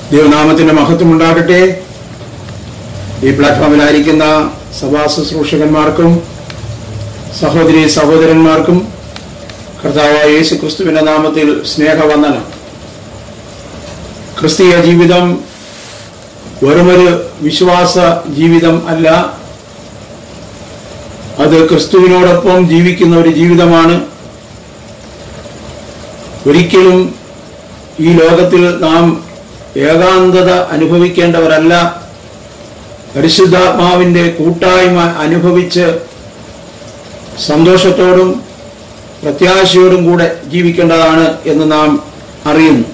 ദൈവനാമത്തിന്റെ മഹത്വം ഉണ്ടാകട്ടെ ഈ പ്ലാറ്റ്ഫോമിലായിരിക്കുന്ന സഭാ ശുശ്രൂഷകന്മാർക്കും സഹോദരി സഹോദരന്മാർക്കും കർത്താവായ യേശു ക്രിസ്തുവിന്റെ നാമത്തിൽ സ്നേഹവന്ദനം ക്രിസ്തീയ ജീവിതം വെറുമൊരു വിശ്വാസ ജീവിതം അല്ല അത് ക്രിസ്തുവിനോടൊപ്പം ജീവിക്കുന്ന ഒരു ജീവിതമാണ് ഒരിക്കലും ഈ ലോകത്തിൽ നാം ഏകാന്തത അനുഭവിക്കേണ്ടവരല്ല പരിശുദ്ധാത്മാവിന്റെ കൂട്ടായ്മ അനുഭവിച്ച് സന്തോഷത്തോടും പ്രത്യാശയോടും കൂടെ ജീവിക്കേണ്ടതാണ് എന്ന് നാം അറിയുന്നു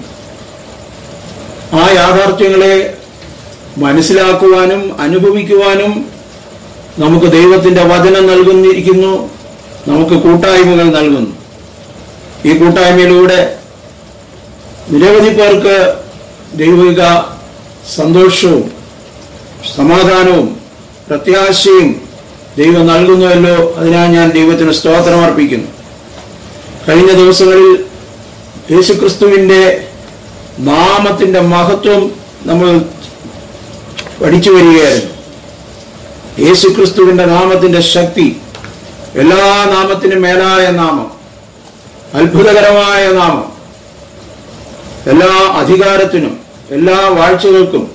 ആ യാഥാർത്ഥ്യങ്ങളെ മനസ്സിലാക്കുവാനും അനുഭവിക്കുവാനും നമുക്ക് ദൈവത്തിന്റെ വചനം നൽകുന്നിരിക്കുന്നു നമുക്ക് കൂട്ടായ്മകൾ നൽകുന്നു ഈ കൂട്ടായ്മയിലൂടെ നിരവധി പേർക്ക് ദൈവിക സന്തോഷവും സമാധാനവും പ്രത്യാശയും ദൈവം നൽകുന്നുവല്ലോ അതിനാൽ ഞാൻ ദൈവത്തിന് സ്തോത്രം അർപ്പിക്കുന്നു കഴിഞ്ഞ ദിവസങ്ങളിൽ യേശുക്രിസ്തുവിന്റെ നാമത്തിന്റെ മഹത്വം നമ്മൾ പഠിച്ചു വരികയായിരുന്നു യേശുക്രിസ്തുവിന്റെ നാമത്തിന്റെ ശക്തി എല്ലാ നാമത്തിനും മേലായ നാമം അത്ഭുതകരമായ നാമം എല്ലാ അധികാരത്തിനും എല്ലാ വാഴ്ചകൾക്കും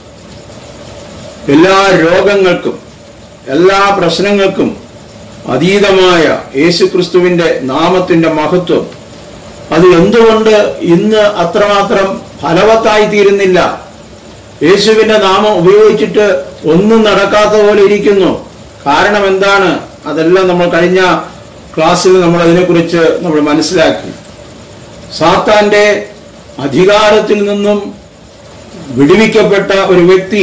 എല്ലാ രോഗങ്ങൾക്കും എല്ലാ പ്രശ്നങ്ങൾക്കും അതീതമായ യേശുക്രിസ്തുവിന്റെ നാമത്തിന്റെ മഹത്വം അത് എന്തുകൊണ്ട് ഇന്ന് അത്രമാത്രം ഫലവത്തായി തീരുന്നില്ല യേശുവിന്റെ നാമം ഉപയോഗിച്ചിട്ട് ഒന്നും നടക്കാത്ത പോലെ ഇരിക്കുന്നു കാരണം എന്താണ് അതെല്ലാം നമ്മൾ കഴിഞ്ഞ ക്ലാസ്സിൽ നമ്മൾ അതിനെക്കുറിച്ച് നമ്മൾ മനസ്സിലാക്കി സാത്താന്റെ അധികാരത്തിൽ നിന്നും വിടുവിക്കപ്പെട്ട ഒരു വ്യക്തി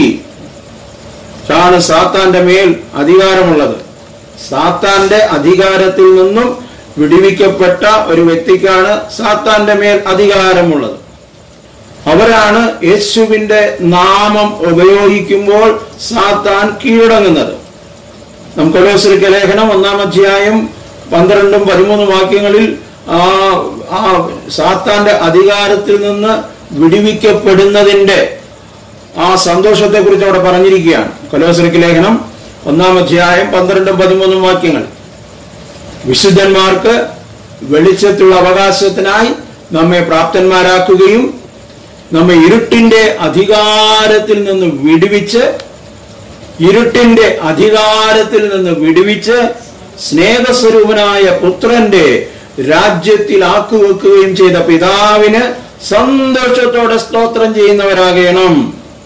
ആണ് സാത്താന്റെ മേൽ അധികാരമുള്ളത് സാത്താന്റെ അധികാരത്തിൽ നിന്നും വിടുവിക്കപ്പെട്ട ഒരു വ്യക്തിക്കാണ് സാത്താന്റെ മേൽ അധികാരമുള്ളത് അവരാണ് യേശുവിന്റെ നാമം ഉപയോഗിക്കുമ്പോൾ സാത്താൻ കീഴടങ്ങുന്നത് നമുക്ക് കൊലോസ്രിക്ക ലേഖനം ഒന്നാം അധ്യായം പന്ത്രണ്ടും പതിമൂന്നും വാക്യങ്ങളിൽ ആ ആ സാത്താന്റെ അധികാരത്തിൽ നിന്ന് വിടുവിക്കപ്പെടുന്നതിന്റെ ആ സന്തോഷത്തെ കുറിച്ച് അവിടെ പറഞ്ഞിരിക്കുകയാണ് കൊലോസ്രിക്ക ലേഖനം ഒന്നാം അധ്യായം പന്ത്രണ്ടും പതിമൂന്നും വാക്യങ്ങൾ വിശുദ്ധന്മാർക്ക് വെളിച്ചത്തുള്ള അവകാശത്തിനായി നമ്മെ പ്രാപ്തന്മാരാക്കുകയും നമ്മെ ഇരുട്ടിന്റെ അധികാരത്തിൽ നിന്ന് വിടുവിച്ച് ഇരുട്ടിന്റെ അധികാരത്തിൽ നിന്ന് വിടുവിച്ച് സ്നേഹസ്വരൂപനായ പുത്രന്റെ രാജ്യത്തിൽ ആക്കുവെക്കുകയും ചെയ്ത പിതാവിന് സന്തോഷത്തോടെ സ്തോത്രം ചെയ്യുന്നവരാകണം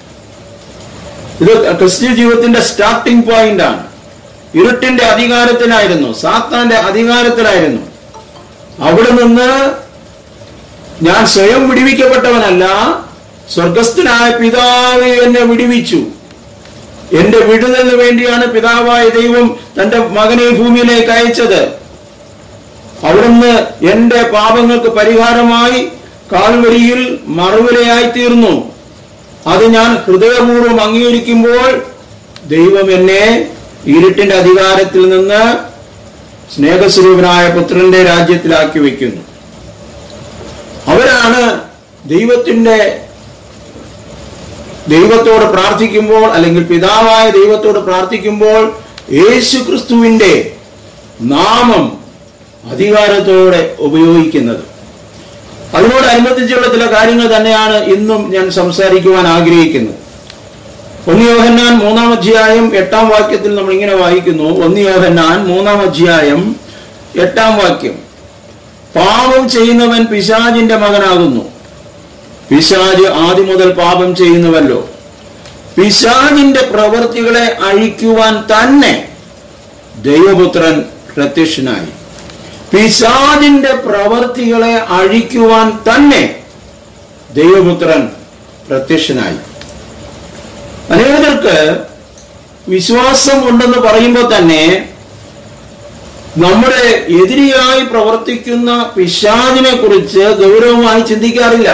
ഇത് ക്രിസ്ത്യ ജീവിതത്തിന്റെ സ്റ്റാർട്ടിംഗ് പോയിന്റ് ആണ് ഇരുട്ടിന്റെ അധികാരത്തിലായിരുന്നു സാത്താന്റെ അധികാരത്തിലായിരുന്നു അവിടെ നിന്ന് ഞാൻ സ്വയം വിടുവിക്കപ്പെട്ടവനല്ല സ്വർഗസ്ഥനായ പിതാവ് എന്നെ വിടുവിച്ചു എന്റെ വിടുതലിന് വേണ്ടിയാണ് പിതാവായ ദൈവം തന്റെ മകനെ ഭൂമിയിലേക്ക് അയച്ചത് അവിടുന്ന് എന്റെ പാപങ്ങൾക്ക് പരിഹാരമായി കാൽവരിയിൽ മറുവിലയായി തീർന്നു അത് ഞാൻ ഹൃദയപൂർവ്വം അംഗീകരിക്കുമ്പോൾ ദൈവം എന്നെ ഇരുട്ടിന്റെ അധികാരത്തിൽ നിന്ന് സ്നേഹസ്വരൂപനായ പുത്രന്റെ രാജ്യത്തിലാക്കി വെക്കുന്നു അവരാണ് ദൈവത്തിന്റെ ദൈവത്തോട് പ്രാർത്ഥിക്കുമ്പോൾ അല്ലെങ്കിൽ പിതാവായ ദൈവത്തോട് പ്രാർത്ഥിക്കുമ്പോൾ യേശു ക്രിസ്തുവിന്റെ നാമം അധികാരത്തോടെ ഉപയോഗിക്കുന്നത് അതിനോടനുബന്ധിച്ചുള്ള ചില കാര്യങ്ങൾ തന്നെയാണ് ഇന്നും ഞാൻ സംസാരിക്കുവാൻ ആഗ്രഹിക്കുന്നത് ഒന്ന് യോഹന്നാൻ മൂന്നാം അധ്യായം എട്ടാം വാക്യത്തിൽ നമ്മൾ ഇങ്ങനെ വായിക്കുന്നു ഒന്ന് യോഹന്നാൻ മൂന്നാം അധ്യായം എട്ടാം വാക്യം പാപം ചെയ്യുന്നവൻ പിശാജിന്റെ മകനാകുന്നു പിശാജ് ആദ്യം മുതൽ പാപം ചെയ്യുന്നുവല്ലോ പിശാജിന്റെ പ്രവൃത്തികളെ അഴിക്കുവാൻ തന്നെ ദൈവപുത്രൻ പ്രത്യക്ഷനായി പിശാജിന്റെ പ്രവൃത്തികളെ അഴിക്കുവാൻ തന്നെ ദൈവപുത്രൻ പ്രത്യക്ഷനായി അനേകർക്ക് വിശ്വാസം ഉണ്ടെന്ന് പറയുമ്പോൾ തന്നെ നമ്മുടെ എതിരിയായി പ്രവർത്തിക്കുന്ന പിശാജിനെ കുറിച്ച് ഗൗരവമായി ചിന്തിക്കാറില്ല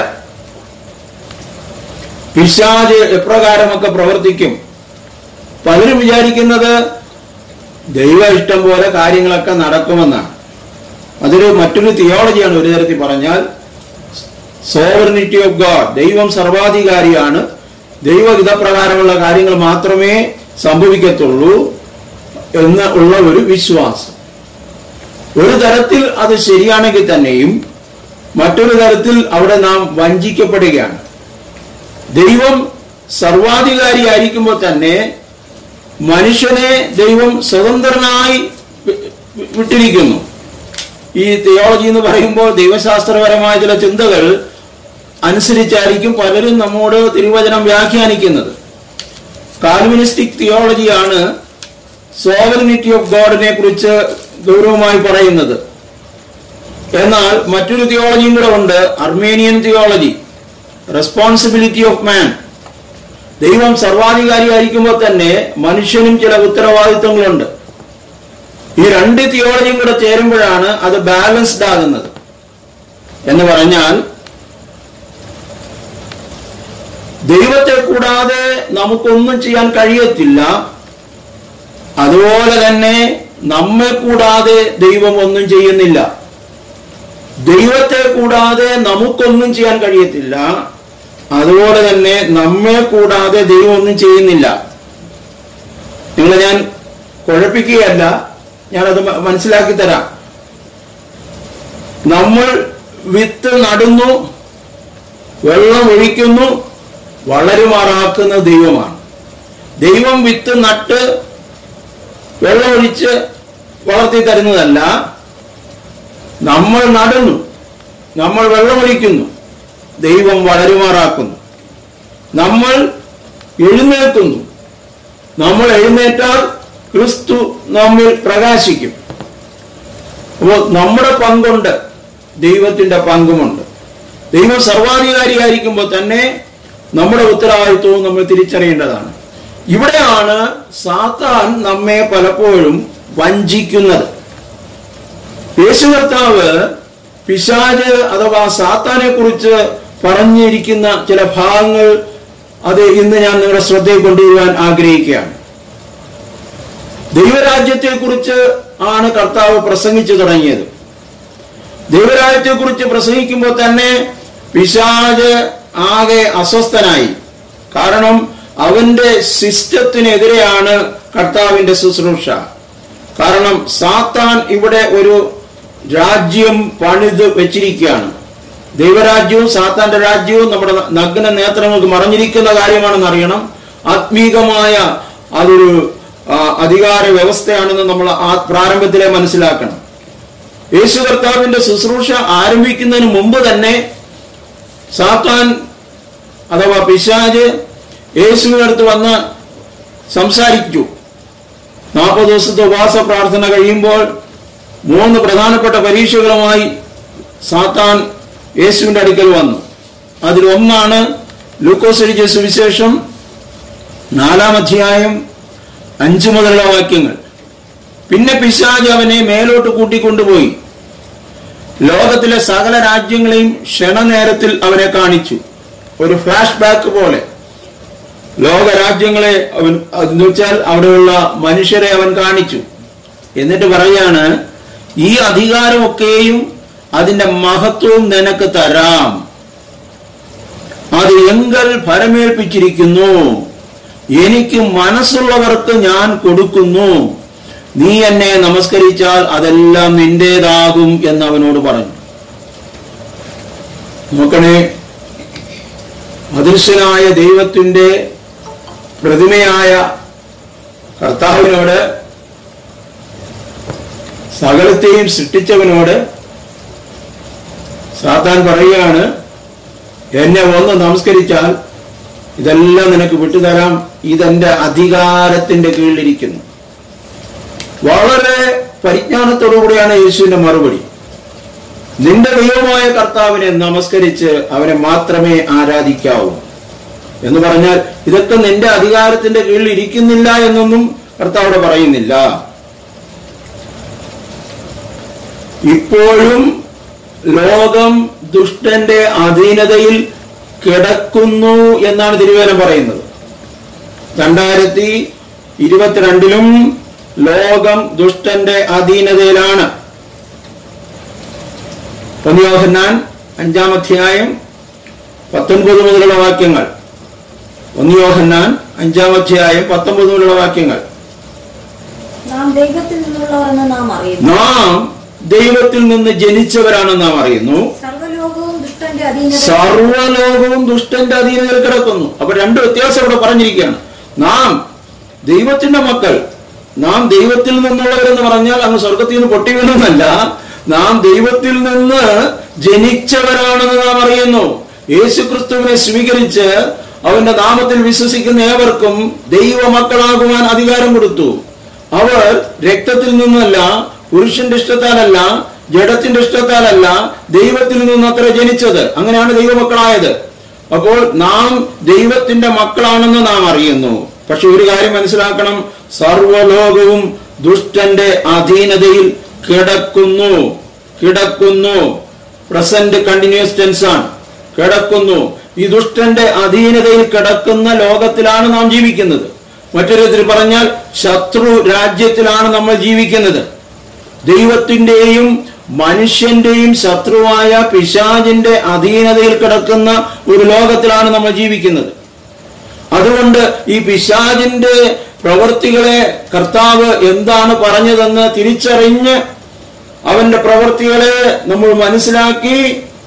പിശാജ് എപ്രകാരമൊക്കെ പ്രവർത്തിക്കും പലരും വിചാരിക്കുന്നത് ദൈവ ഇഷ്ടം പോലെ കാര്യങ്ങളൊക്കെ നടക്കുമെന്നാണ് അതൊരു മറ്റൊരു തിയോളജിയാണ് ഒരു തരത്തിൽ പറഞ്ഞാൽ സോവറിനിറ്റി ഓഫ് ഗോഡ് ദൈവം സർവാധികാരിയാണ് ദൈവഹിതപ്രകാരമുള്ള കാര്യങ്ങൾ മാത്രമേ സംഭവിക്കത്തുള്ളൂ എന്ന് ഉള്ള ഒരു വിശ്വാസം ഒരു തരത്തിൽ അത് ശരിയാണെങ്കിൽ തന്നെയും മറ്റൊരു തരത്തിൽ അവിടെ നാം വഞ്ചിക്കപ്പെടുകയാണ് ദൈവം സർവാധികാരിയായിരിക്കുമ്പോൾ തന്നെ മനുഷ്യനെ ദൈവം സ്വതന്ത്രനായി വി- വി- വിട്ടിരിക്കുന്നു ഈ തിയോളജി എന്ന് പറയുമ്പോൾ ദൈവശാസ്ത്രപരമായ ചില ചിന്തകൾ അനുസരിച്ചായിരിക്കും പലരും നമ്മോട് തിരുവചനം വ്യാഖ്യാനിക്കുന്നത് കാൽവിനിസ്റ്റിക് തിയോളജിയാണ് സോവറിനിറ്റി ഓഫ് ഗോഡിനെ കുറിച്ച് ഗൗരവമായി പറയുന്നത് എന്നാൽ മറ്റൊരു തിയോളജിയും കൂടെ ഉണ്ട് Arminian theology responsibility of man ദൈവം സർവാധികാരിയായിരിക്കുമ്പോൾ തന്നെ മനുഷ്യനും ചില ഉത്തരവാദിത്വങ്ങളുണ്ട് ഈ രണ്ട് തിയോളജിയും കൂടെ ചേരുമ്പോഴാണ് അത് ബാലൻസ്ഡ് ആകുന്നത് എന്ന് പറഞ്ഞാൽ ദൈവത്തെ കൂടാതെ നമുക്കൊന്നും ചെയ്യാൻ കഴിയത്തില്ല അതുപോലെ തന്നെ നമ്മെ കൂടാതെ ദൈവം ഒന്നും ചെയ്യുന്നില്ല ദൈവത്തെ കൂടാതെ നമുക്കൊന്നും ചെയ്യാൻ കഴിയത്തില്ല അതുപോലെ തന്നെ നമ്മെ കൂടാതെ ദൈവം ഒന്നും ചെയ്യുന്നില്ല നിങ്ങളെ ഞാൻ കുഴപ്പിക്കുകയല്ല ഞാനത് മ- മനസ്സിലാക്കി തരാം നമ്മൾ വിത്ത് നടുന്നു വെള്ളം ഒഴിക്കുന്നു വളരുമാറാക്കുന്ന ദൈവമാണ് ദൈവം വിത്ത് നട്ട് വെള്ളമൊഴിച്ച് വളർത്തി തരുന്നതല്ല നമ്മൾ നടുന്നു നമ്മൾ വെള്ളമൊഴിക്കുന്നു ദൈവം വളരുമാറാക്കുന്നു നമ്മൾ എഴുന്നേൽക്കുന്നു നമ്മൾ എഴുന്നേറ്റാൽ ക്രിസ്തു നമ്മിൽ പ്രകാശിക്കും അപ്പോൾ നമ്മുടെ പങ്കുണ്ട് ദൈവത്തിന്റെ പങ്കുമുണ്ട് ദൈവം സർവാധികാരിയായിരിക്കുമ്പോൾ തന്നെ നമ്മുടെ ഉത്തരവാദിത്വവും നമ്മൾ തിരിച്ചറിയേണ്ടതാണ് ഇവിടെയാണ് സാത്താൻ നമ്മെ പലപ്പോഴും വഞ്ചിക്കുന്നത് യേശു കർത്താവ് പിശാജ് അഥവാ സാത്താനെ കുറിച്ച് പറഞ്ഞിരിക്കുന്ന ചില ഭാഗങ്ങൾ അത് ഇന്ന് ഞാൻ നിങ്ങളുടെ ശ്രദ്ധയിൽ കൊണ്ടുവരുവാൻ ആഗ്രഹിക്കുകയാണ് ദൈവരാജ്യത്തെ കുറിച്ച് ആണ് കർത്താവ് പ്രസംഗിച്ചു തുടങ്ങിയത് ദൈവരാജ്യത്തെ കുറിച്ച് പ്രസംഗിക്കുമ്പോൾ തന്നെ പിശാജ് ആകെ അസ്വസ്ഥനായി കാരണം അവന്റെ സിസ്റ്റത്തിനെതിരെയാണ് കർത്താവിന്റെ ശുശ്രൂഷ കാരണം സാത്താൻ ഇവിടെ ഒരു രാജ്യം പണിത് വെച്ചിരിക്കുകയാണ് ദൈവരാജ്യവും സാത്താന്റെ രാജ്യവും നമ്മുടെ നഗ്ന നേത്രങ്ങൾക്ക് മറഞ്ഞിരിക്കുന്ന കാര്യമാണെന്ന് അറിയണം ആത്മീകമായ അതൊരു ആ, അധികാര വ്യവസ്ഥയാണെന്ന് നമ്മൾ ആ പ്രാരംഭത്തിലെ മനസ്സിലാക്കണം യേശു കർത്താവിന്റെ ശുശ്രൂഷ ആരംഭിക്കുന്നതിന് മുമ്പ് തന്നെ സാത്താൻ അഥവാ പിശാജ് യേശുവിന്റെ അടുത്ത് വന്ന് സംസാരിച്ചു നാൽപ്പത് ദിവസത്തെ ഉപവാസ പ്രാർത്ഥന കഴിയുമ്പോൾ മൂന്ന് പ്രധാനപ്പെട്ട പരീക്ഷകളുമായി സാത്താൻ യേശുവിന്റെ അടുക്കൽ വന്നു അതിൽ ഒന്നാണ് ലൂക്കോസ് എഴുതിയ സുവിശേഷം നാലാം അധ്യായം അഞ്ചു മുതലുള്ള വാക്യങ്ങൾ പിന്നെ പിശാജ് അവനെ മേലോട്ട് കൂട്ടിക്കൊണ്ടുപോയി ലോകത്തിലെ സകല രാജ്യങ്ങളെയും ക്ഷണനേരത്തിൽ അവനെ കാണിച്ചു ഒരു ഫ്ലാഷ് ബാക്ക് പോലെ ലോകരാജ്യങ്ങളെ അവൻ എന്ന് വെച്ചാൽ അവിടെയുള്ള മനുഷ്യരെ അവൻ കാണിച്ചു എന്നിട്ട് പറയാണ് ഈ അധികാരമൊക്കെയും അതിന്റെ മഹത്വവും നിനക്ക് തരാം അത് എങ്കൽ ഫലമേൽപ്പിച്ചിരിക്കുന്നു എനിക്ക് മനസ്സുള്ളവർക്ക് ഞാൻ കൊടുക്കുന്നു നീ എന്നെ നമസ്കരിച്ചാൽ അതെല്ലാം നിന്റേതാകും എന്ന് അവനോട് പറഞ്ഞു നോക്കണേ അദൃശ്യനായ ദൈവത്തിന്റെ പ്രതിമയായ കർത്താവിനോട് സകലത്തെയും സൃഷ്ടിച്ചവനോട് സാത്താൻ പറയുകയാണ് എന്നെ ഒന്ന് നമസ്കരിച്ചാൽ ഇതെല്ലാം നിനക്ക് വിട്ടുതരാം ഇതെന്റെ അധികാരത്തിന്റെ കീഴിലിരിക്കുന്നു വളരെ പരിജ്ഞാനത്തോടുകൂടിയാണ് യേശുവിന്റെ മറുപടി നിന്റെ ദൈവമായ കർത്താവിനെ നമസ്കരിച്ച് അവനെ മാത്രമേ ആരാധിക്കാവൂ എന്ന് പറഞ്ഞാൽ ഇതൊക്കെ നിന്റെ അധികാരത്തിന്റെ കീഴിൽ ഇരിക്കുന്നില്ല എന്നൊന്നും കർത്താവിടെ പറയുന്നില്ല ഇപ്പോഴും ലോകം ദുഷ്ടന്റെ അധീനതയിൽ കിടക്കുന്നു എന്നാണ് തിരുവേലം പറയുന്നത് രണ്ടായിരത്തി ഇരുപത്തിരണ്ടിലും ലോകം ദുഷ്ടന്റെ അധീനതയിലാണ് പൊന്നിയോഹന്നാൻ അഞ്ചാം അധ്യായം പത്തൊൻപത് മുതലുള്ള വാക്യങ്ങൾ ഒന്ന് യോഹന്നാൻ അഞ്ചാം അധ്യായം പത്തൊമ്പത് മുതലുള്ള വാക്യങ്ങൾ നാം ദൈവത്തിൽ നിന്നുള്ളവരെന്ന് നാം അറിയുന്നു നാം ദൈവത്തിൽ നിന്ന് ജനിച്ചവരാണെന്ന് നാം അറിയുന്നു സർവ്വലോകവും ദുഷ്ടന്റെ അധീനത സർവലോകവും ദുഷ്ടന്റെ അധീനതയിൽ കിടക്കുന്നു അപ്പൊ രണ്ട് വ്യത്യാസം ഇവിടെ പറഞ്ഞിരിക്കുകയാണ് നാം ദൈവത്തിന്റെ മക്കൾ നാം ദൈവത്തിൽ നിന്നുള്ളവരെന്ന് പറഞ്ഞാൽ അങ്ങ് സ്വർഗത്തിൽ നിന്ന് പൊട്ടി വീണെന്നല്ല നാം ദൈവത്തിൽ നിന്ന് ജനിച്ചവരാണെന്ന് നാം അറിയുന്നു യേശുക്രിസ്തുവിനെ സ്വീകരിച്ച് അവന്റെ നാമത്തിൽ വിശ്വസിക്കുന്ന ഏവർക്കും ദൈവമക്കളാകുവാൻ അധികാരം കൊടുത്തു അവർ രക്തത്തിൽ നിന്നല്ല പുരുഷന്റെ ഇഷ്ടത്താലല്ല ജഡത്തിന്റെ ഇഷ്ടത്താലല്ല ദൈവത്തിൽ നിന്നത്ര ജനിച്ചത് അങ്ങനെയാണ് ദൈവമക്കളായത് അപ്പോൾ നാം ദൈവത്തിന്റെ മക്കളാണെന്ന് നാം അറിയുന്നു പക്ഷെ ഒരു കാര്യം മനസ്സിലാക്കണം സർവലോകവും ദുഷ്ടന്റെ അധീനതയിൽ കിടക്കുന്നു കിടക്കുന്നു പ്രസന്റ് കണ്ടിന്യൂസ് ടെൻസ് ആണ് കിടക്കുന്നു ഈ ദുഷ്ടന്റെ അധീനതയിൽ കിടക്കുന്ന ലോകത്തിലാണ് നാം ജീവിക്കുന്നത് മറ്റൊരു വിധത്തിൽ പറഞ്ഞാൽ ശത്രു രാജ്യത്തിലാണ് നമ്മൾ ജീവിക്കുന്നത് ദൈവത്തിന്റെയും മനുഷ്യന്റെയും ശത്രുവായ പിശാചിന്റെ അധീനതയിൽ കിടക്കുന്ന ഒരു ലോകത്തിലാണ് നമ്മൾ ജീവിക്കുന്നത് അതുകൊണ്ട് ഈ പിശാചിന്റെ പ്രവൃത്തികളെ കർത്താവ് എന്താണ് പറഞ്ഞതെന്ന് തിരിച്ചറിഞ്ഞ് അവന്റെ പ്രവൃത്തികളെ നമ്മൾ മനസ്സിലാക്കി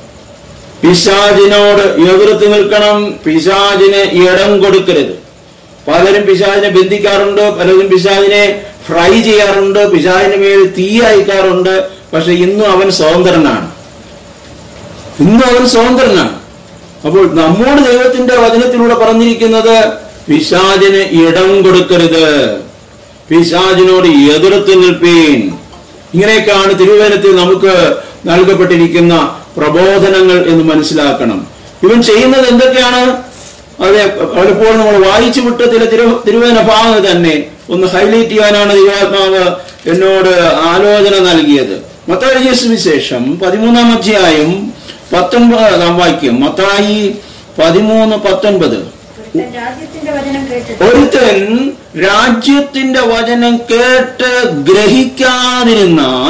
പിശാചിനോട് എതിർത്ത് നിൽക്കണം പിശാചിന് ഇടം കൊടുക്കരുത് പലരും പിശാചിനെ ബന്ധിക്കാറുണ്ട് പലരും പിശാചിനെ ഫ്രൈ ചെയ്യാറുണ്ട് പിശാചിന് മേൽ തീ അയക്കാറുണ്ട് പക്ഷെ ഇന്നും അവൻ സ്വതന്ത്രനാണ് ഇന്നും അവൻ സ്വതന്ത്രനാണ് അപ്പോൾ നമ്മോട് ദൈവത്തിന്റെ വചനത്തിലൂടെ പറഞ്ഞിരിക്കുന്നത് പിശാചിന് ഇടം കൊടുക്കരുത് പിശാചിനോട് എതിർത്ത് നിൽപ്പീൻ ഇങ്ങനെയൊക്കെയാണ് തിരുവേനത്തിൽ നമുക്ക് നൽകപ്പെട്ടിരിക്കുന്ന പ്രബോധനങ്ങൾ എന്ന് മനസ്സിലാക്കണം ഇവൻ ചെയ്യുന്നത് എന്തൊക്കെയാണ് അതെ പലപ്പോഴും നമ്മൾ വായിച്ചു വിട്ട ചില തിരു തിരുവേന ഭാഗങ്ങൾ തന്നെ ഒന്ന് ഹൈലൈറ്റ് ചെയ്യാനാണ് ദൈവാത്മാവ് എന്നോട് ആലോചന നൽകിയത് മത്തായി സുവിശേഷം പതിമൂന്നാം അധ്യായം പത്തൊൻപതാം വാക്യം മത്തായി പതിമൂന്ന് പത്തൊൻപത് ഒരുത്തൻ രാജ്യത്തിന്റെ വചനം കേട്ടിട്ട് ഒരുത്തൻ രാജ്യത്തിന്റെ വചനം കേട്ട് ഗ്രഹിക്കാതിരുന്നാൽ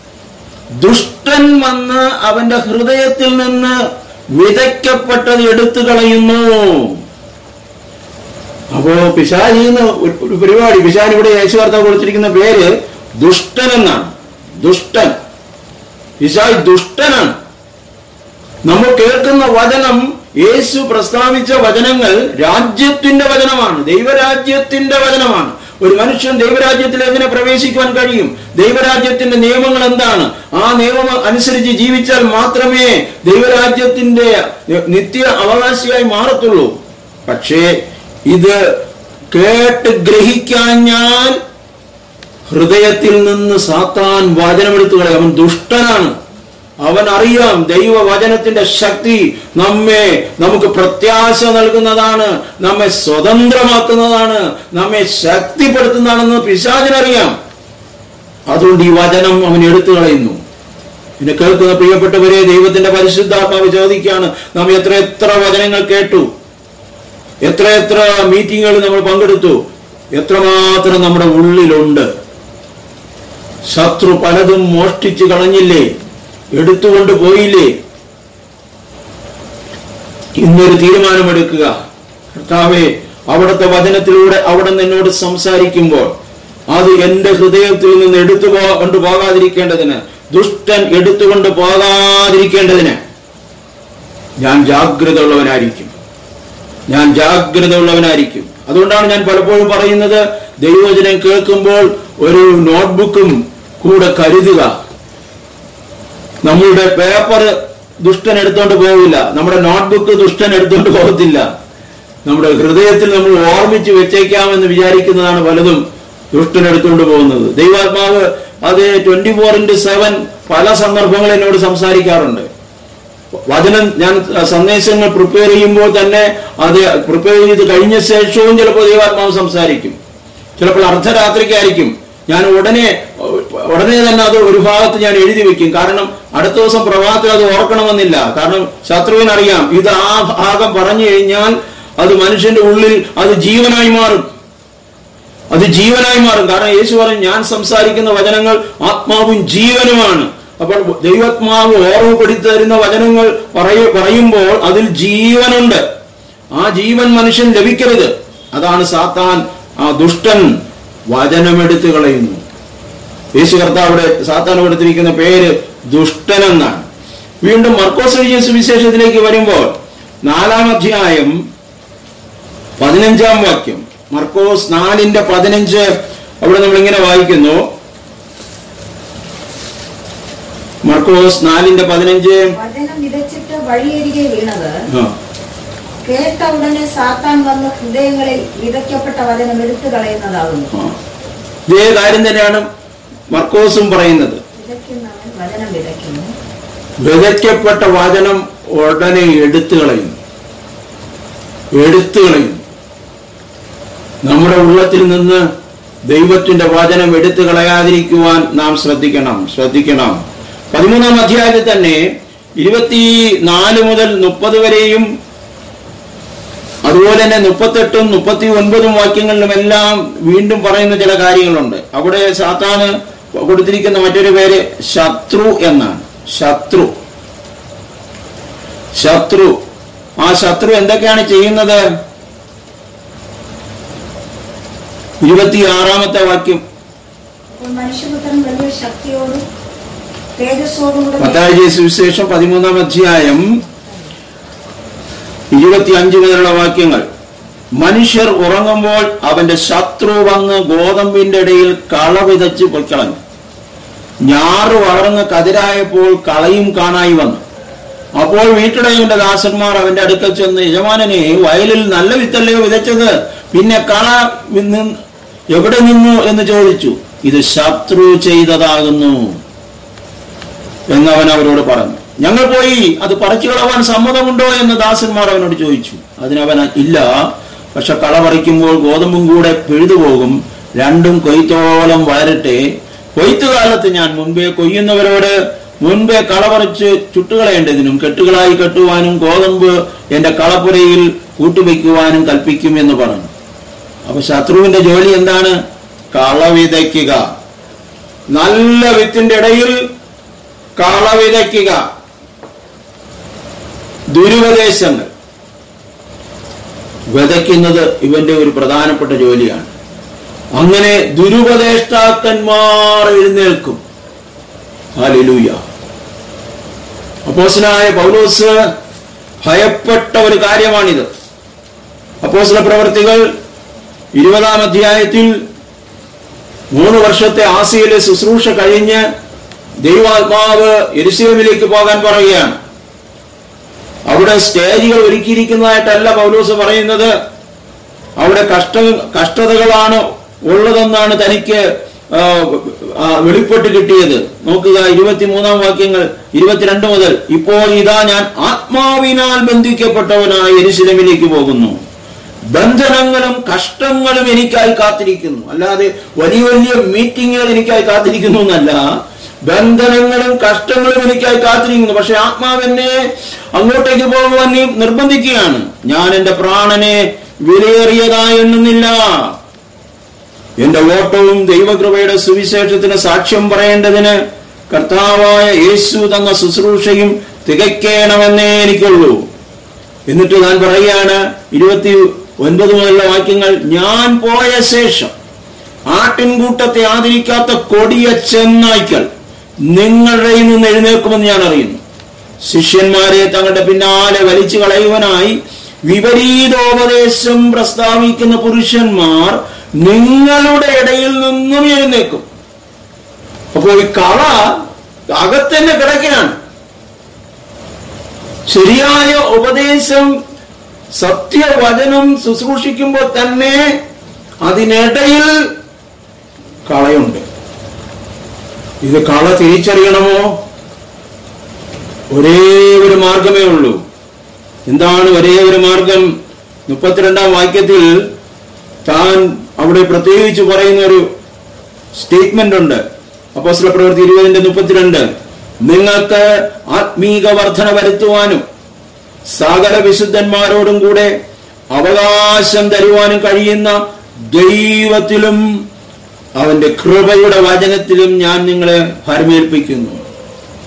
ദുഷ്ടൻ വന്ന് അവന്റെ ഹൃദയത്തിൽ നിന്ന് വിതയ്ക്കപ്പെട്ടത് എടുത്തു കളയുന്നു അപ്പോ പിശാചിന്ന് ഒരു പരിപാടി പിശാൻ ഇവിടെ യേശുവാർത്ത കൊടുത്തിരിക്കുന്ന പേര് ദുഷ്ടൻ എന്നാണ് ദുഷ്ടൻ പിശാജ് ദുഷ്ടനാണ് നമ്മൾ കേൾക്കുന്ന വചനം യേശു പ്രസ്താവിച്ച വചനങ്ങൾ രാജ്യത്തിന്റെ വചനമാണ് ദൈവരാജ്യത്തിന്റെ വചനമാണ് ഒരു മനുഷ്യൻ ദൈവരാജ്യത്തിൽ എങ്ങനെ പ്രവേശിക്കുവാൻ കഴിയും ദൈവരാജ്യത്തിന്റെ നിയമങ്ങൾ എന്താണ് ആ നിയമം അനുസരിച്ച് ജീവിച്ചാൽ മാത്രമേ ദൈവരാജ്യത്തിന്റെ നിത്യ അവകാശിയായി മാറത്തുള്ളൂ പക്ഷേ ഇത് കേട്ട് ഗ്രഹിക്കാഞ്ഞാൽ ഹൃദയത്തിൽ നിന്ന് സാത്താൻ വചനമെടുത്തു കളയും അവൻ ദുഷ്ടനാണ് അവൻ അറിയാം ദൈവവചനത്തിന്റെ ശക്തി നമ്മെ നമുക്ക് പ്രത്യാശ നൽകുന്നതാണ് നമ്മെ സ്വതന്ത്രമാക്കുന്നതാണ് നമ്മെ ശക്തിപ്പെടുത്തുന്നതാണെന്ന് പിശാചിനറിയാം അതുകൊണ്ട് ഈ വചനം അവൻ എടുത്തു കളയുന്നു പിന്നെ കേൾക്കുന്ന പ്രിയപ്പെട്ടവരെ ദൈവത്തിന്റെ പരിശുദ്ധാത്മാവ് ചോദിക്കുകയാണ് നാം എത്ര എത്ര വചനങ്ങൾ കേട്ടു എത്ര എത്ര മീറ്റിങ്ങുകൾ നമ്മൾ പങ്കെടുത്തു എത്രമാത്രം നമ്മുടെ ഉള്ളിലുണ്ട് ശത്രു പലതും മോഷ്ടിച്ചു കളഞ്ഞില്ലേ എടുത്തുകൊണ്ട് പോയില്ലേ ഇന്നൊരു തീരുമാനമെടുക്കുക കർത്താവെ അവിടുത്തെ വചനത്തിലൂടെ അവിടെ നിന്നോട് സംസാരിക്കുമ്പോൾ അത് എന്റെ ഹൃദയത്തിൽ നിന്ന് എടുത്തു പോ കൊണ്ട് പോകാതിരിക്കേണ്ടതിന് ദുഷ്ടൻ എടുത്തുകൊണ്ട് പോകാതിരിക്കേണ്ടതിന് ഞാൻ ജാഗ്രത ഉള്ളവനായിരിക്കും ഞാൻ ജാഗ്രത ഉള്ളവനായിരിക്കും അതുകൊണ്ടാണ് ഞാൻ പലപ്പോഴും പറയുന്നത് ദൈവവചനം കേൾക്കുമ്പോൾ ഒരു നോട്ട്ബുക്കും കൂടെ കരുതുക നമ്മളുടെ പേപ്പർ ദുഷ്ടൻ എടുത്തോണ്ട് പോകില്ല നമ്മുടെ നോട്ട്ബുക്ക് ദുഷ്ടൻ എടുത്തോണ്ട് പോകത്തില്ല നമ്മുടെ ഹൃദയത്തിൽ നമ്മൾ ഓർമ്മിച്ച് വെച്ചേക്കാമെന്ന് വിചാരിക്കുന്നതാണ് പലതും ദുഷ്ടൻ എടുത്തുകൊണ്ട് പോകുന്നത് ദൈവാത്മാവ് അത് ട്വന്റി ഫോർ ഇന്റു സെവൻ പല സന്ദർഭങ്ങളിൽ എന്നോട് സംസാരിക്കാറുണ്ട് വചനം ഞാൻ സന്ദേശങ്ങൾ പ്രിപ്പയർ ചെയ്യുമ്പോൾ തന്നെ അത് പ്രിപ്പയർ ചെയ്ത് കഴിഞ്ഞ ശേഷവും ചിലപ്പോൾ ദൈവാത്മാവ് സംസാരിക്കും ചിലപ്പോൾ അർദ്ധരാത്രിക്കായിരിക്കും ഞാൻ ഉടനെ ഉടനെ തന്നെ അത് ഒരു ഭാഗത്ത് ഞാൻ എഴുതി വെക്കും കാരണം അടുത്ത ദിവസം പ്രഭാതത്തിൽ അത് ഓർക്കണമെന്നില്ല കാരണം ശത്രുവിനറിയാം ഇത് ആ ഭാഗം പറഞ്ഞു കഴിഞ്ഞാൽ അത് മനുഷ്യന്റെ ഉള്ളിൽ അത് ജീവനായി മാറും അത് ജീവനായി മാറും കാരണം യേശു പറയും ഞാൻ സംസാരിക്കുന്ന വചനങ്ങൾ ആത്മാവും ജീവനുമാണ് അപ്പോൾ ദൈവാത്മാവ് ഓർമ്മപ്പെടുത്തി തരുന്ന വചനങ്ങൾ പറയ പറയുമ്പോൾ അതിൽ ജീവനുണ്ട് ആ ജീവൻ മനുഷ്യൻ ലഭിക്കരുത് അതാണ് സാത്താൻ ആ ദുഷ്ടൻ വചനമെടുത്തു കളയുന്നു യേശു കർത്താവിടെ സാത്താൻ കൊടുത്തിരിക്കുന്ന പേര് ദുഷ്ടൻ എന്നാണ് വീണ്ടും മർക്കോസ് എഴുതിയ സുവിശേഷത്തിലേക്ക് വരുമ്പോൾ നാലാം അധ്യായം പതിനഞ്ചാം വാക്യം മർക്കോസ് നാലിന്റെ പതിനഞ്ച് അവിടെ നമ്മൾ ഇങ്ങനെ വായിക്കുന്നു മർക്കോസ് നാലിന്റെ പതിനഞ്ച് വചനം വിതച്ചിട്ട് വഴിയരികെ വീണത് ആ, കേട്ട ഉടനെ സാത്താൻ വന്ന് ഹൃദയങ്ങളിൽ വിതയ്ക്കപ്പെട്ട വചനം എടുത്തു കളയുന്നതാകുന്നു ആ. ഇതേ കാര്യം തന്നെയാണ് മർക്കോസും പറയുന്നത് വിതയ്ക്കുന്നവൻ വചനം വിതയ്ക്കുന്നു വിതയ്ക്കപ്പെട്ട വചനം ഉടനെ എടുത്തു കളയുന്നു എടുത്തു കളയുന്നു നമ്മുടെ ഉള്ളത്തിൽ നിന്ന് ദൈവത്തിന്റെ വചനം എടുത്തു കളയാതിരിക്കുവാൻ നാം ശ്രദ്ധിക്കണം ശ്രദ്ധിക്കണം പതിമൂന്നാം അധ്യായത്തിൽ തന്നെ ഇരുപത്തി നാല് മുതൽ മുപ്പത് വരെയും അതുപോലെ തന്നെ മുപ്പത്തെട്ടും മുപ്പത്തി ഒൻപതും വാക്യങ്ങളിലുമെല്ലാം വീണ്ടും പറയുന്ന ചില കാര്യങ്ങളുണ്ട് അവിടെ സാത്താന് കൊടുത്തിരിക്കുന്ന മറ്റൊരു പേര് ശത്രു എന്നാണ് ശത്രു ശത്രു ആ ശത്രു എന്തൊക്കെയാണ് ചെയ്യുന്നത് ഇരുപത്തിയാറാമത്തെ വാക്യം അപ്പോൾ മനുഷ്യപുത്രൻ വലിയ ശക്തിയോടും തേജസ്സോടും കൂടെ മത്തായി സുവിശേഷം പതിമൂന്നാം അധ്യായം ഇരുപത്തിയഞ്ച് മുതലുള്ള വാക്യങ്ങൾ മനുഷ്യർ ഉറങ്ങുമ്പോൾ അവന്റെ ശത്രു വന്ന് ഗോതമ്പിന്റെ ഇടയിൽ കള വിതച്ച് പൊയ്ക്കളഞ്ഞു ഞാറ് വളർന്ന് കതിരായപ്പോൾ കളയും കാണായി വന്നു അപ്പോൾ വീട്ടിടയവന്റെ ദാസന്മാർ അവന്റെ അടുക്കൽ ചെന്ന് യജമാനനെ വയലിൽ നല്ല വിത്തല്ലയോ വിതച്ചത് പിന്നെ കള നിന്ന് എവിടെ നിന്നു എന്ന് ചോദിച്ചു ഇത് ശത്രു ചെയ്തതാകുന്നു എന്നവൻ അവരോട് പറഞ്ഞു ഞങ്ങൾ പോയി അത് പറിച്ചു കളവാൻ സമ്മതമുണ്ടോ എന്ന് ദാസന്മാർ അവനോട് ചോദിച്ചു അതിനവൻ ഇല്ല പക്ഷെ കള പറിക്കുമ്പോൾ ഗോതമ്പും കൂടെ പിഴുതുപോകും രണ്ടും കൊയ്ത്തോളം വളരട്ടെ കൊയ്ത്തുകാലത്ത് ഞാൻ മുൻപേ കൊയ്യുന്നവരോട് മുൻപേ കള പറിച്ച് ചുട്ടുകളയേണ്ടതിനും കെട്ടുകളായി കെട്ടുവാനും ഗോതമ്പ് എന്റെ കളപ്പുരയിൽ കൂട്ടുവയ്ക്കുവാനും കൽപ്പിക്കും എന്ന് പറഞ്ഞു അപ്പൊ ശത്രുവിന്റെ ജോലി എന്താണ് കള വിതയ്ക്കുക നല്ല വിത്തിന്റെ ഇടയിൽ കള വിതയ്ക്കുക ദുരുപദേശങ്ങൾ വിതയ്ക്കുന്നത് ഇവന്റെ ഒരു പ്രധാനപ്പെട്ട ജോലിയാണ് അങ്ങനെ ദുരുപദേഷ്ടാക്കന്മാർ എഴുന്നേൽക്കും ഹാലിലൂയ അപ്പോസനായ പൗലോസ് ഭയപ്പെട്ട ഒരു കാര്യമാണിത് അപ്പോസല പ്രവർത്തികൾ ഇരുപതാം അധ്യായത്തിൽ മൂന്ന് വർഷത്തെ ആസിയയിലെ ശുശ്രൂഷ കഴിഞ്ഞ് ദൈവാത്മാവ് എരുസലേമിലേക്ക് പോകാൻ പറയുകയാണ് അവിടെ സ്റ്റേജുകൾ ഒരുക്കിയിരിക്കുന്നതായിട്ടല്ല പൗലോസ് പറയുന്നത് അവിടെ കഷ്ട കഷ്ടതകളാണ് ഉള്ളതെന്നാണ് തനിക്ക് ആ, ആ, വെളിപ്പെട്ട് കിട്ടിയത് നോക്കുക ഇരുപത്തിമൂന്നാം വാക്യങ്ങൾ ഇരുപത്തിരണ്ട് മുതൽ ഇപ്പോൾ ഇതാ ഞാൻ ആത്മാവിനാൽ ബന്ധിക്കപ്പെട്ടവനായി എരുസലേമിലേക്ക് പോകുന്നു ബന്ധനങ്ങളും കഷ്ടങ്ങളും എനിക്കായി കാത്തിരിക്കുന്നു അല്ലാതെ വലിയ വലിയ മീറ്റിങ്ങുകൾ എനിക്കായി കാത്തിരിക്കുന്നു എന്നല്ല ബന്ധനങ്ങളും കഷ്ടങ്ങളും എനിക്കായി കാത്തിരിക്കുന്നു പക്ഷെ ആത്മാവെന്നെ അങ്ങോട്ടേക്ക് പോകുവാൻ നീ നിർബന്ധിക്കുകയാണ് ഞാൻ എന്റെ പ്രാണനെ വിലയേറിയതായി എണ്ണുന്നില്ല എന്റെ ഓട്ടവും ദൈവകൃപയുടെ സുവിശേഷത്തിന് സാക്ഷ്യം പറയേണ്ടതിന് കർത്താവായ യേശു തന്ന ശുശ്രൂഷയും തികയ്ക്കണമെന്നേ എനിക്കുള്ളൂ എന്നിട്ട് ഞാൻ പറയുകയാണ് ഇരുപത്തി ഒൻപത് മുതലുള്ള വാക്യങ്ങൾ ഞാൻ പോയ ശേഷം ആട്ടിൻകൂട്ടത്തെ ആദരിക്കാത്ത കൊടിയ ചെന്നായ്ക്കൾ നിങ്ങളുടെ നിന്ന് എഴുന്നേൽക്കുമെന്ന് ഞാൻ അറിയുന്നു ശിഷ്യന്മാരെ തങ്ങളുടെ പിന്നാലെ വലിച്ചു കളയുവാനായി വിപരീതോപദേശം പ്രസ്താവിക്കുന്ന പുരുഷന്മാർ നിങ്ങളുടെ ഇടയിൽ നിന്നും എഴുന്നേക്കും അപ്പോൾ ഈ കള അകത്തന്നെ കിടക്കുകയാണ് ശരിയായ ഉപദേശം സത്യവചനം ശുശ്രൂഷിക്കുമ്പോൾ തന്നെ അതിനിടയിൽ കളയുണ്ട് ഇത് കള തിരിച്ചറിയണമോ ഒരേ ഒരു മാർഗമേ ഉള്ളൂ എന്താണ് ഒരേ ഒരു മാർഗം മുപ്പത്തിരണ്ടാം വാക്യത്തിൽ താൻ അവിടെ പ്രത്യേകിച്ച് പറയുന്ന ഒരു സ്റ്റേറ്റ്മെന്റ് ഉണ്ട് അപ്പോസ്തല പ്രവൃത്തി ഇരുപതിന്റെ മുപ്പത്തിരണ്ട് നിങ്ങൾക്ക് ആത്മീക വർധന വരുത്തുവാനും സകല വിശുദ്ധന്മാരോടും കൂടെ അവകാശം തരുവാനും കഴിയുന്ന ദൈവത്തിലും അവന്റെ കൃപയുടെ വചനത്തിലും ഞാൻ നിങ്ങളെ ഭരമേൽപ്പിക്കുന്നു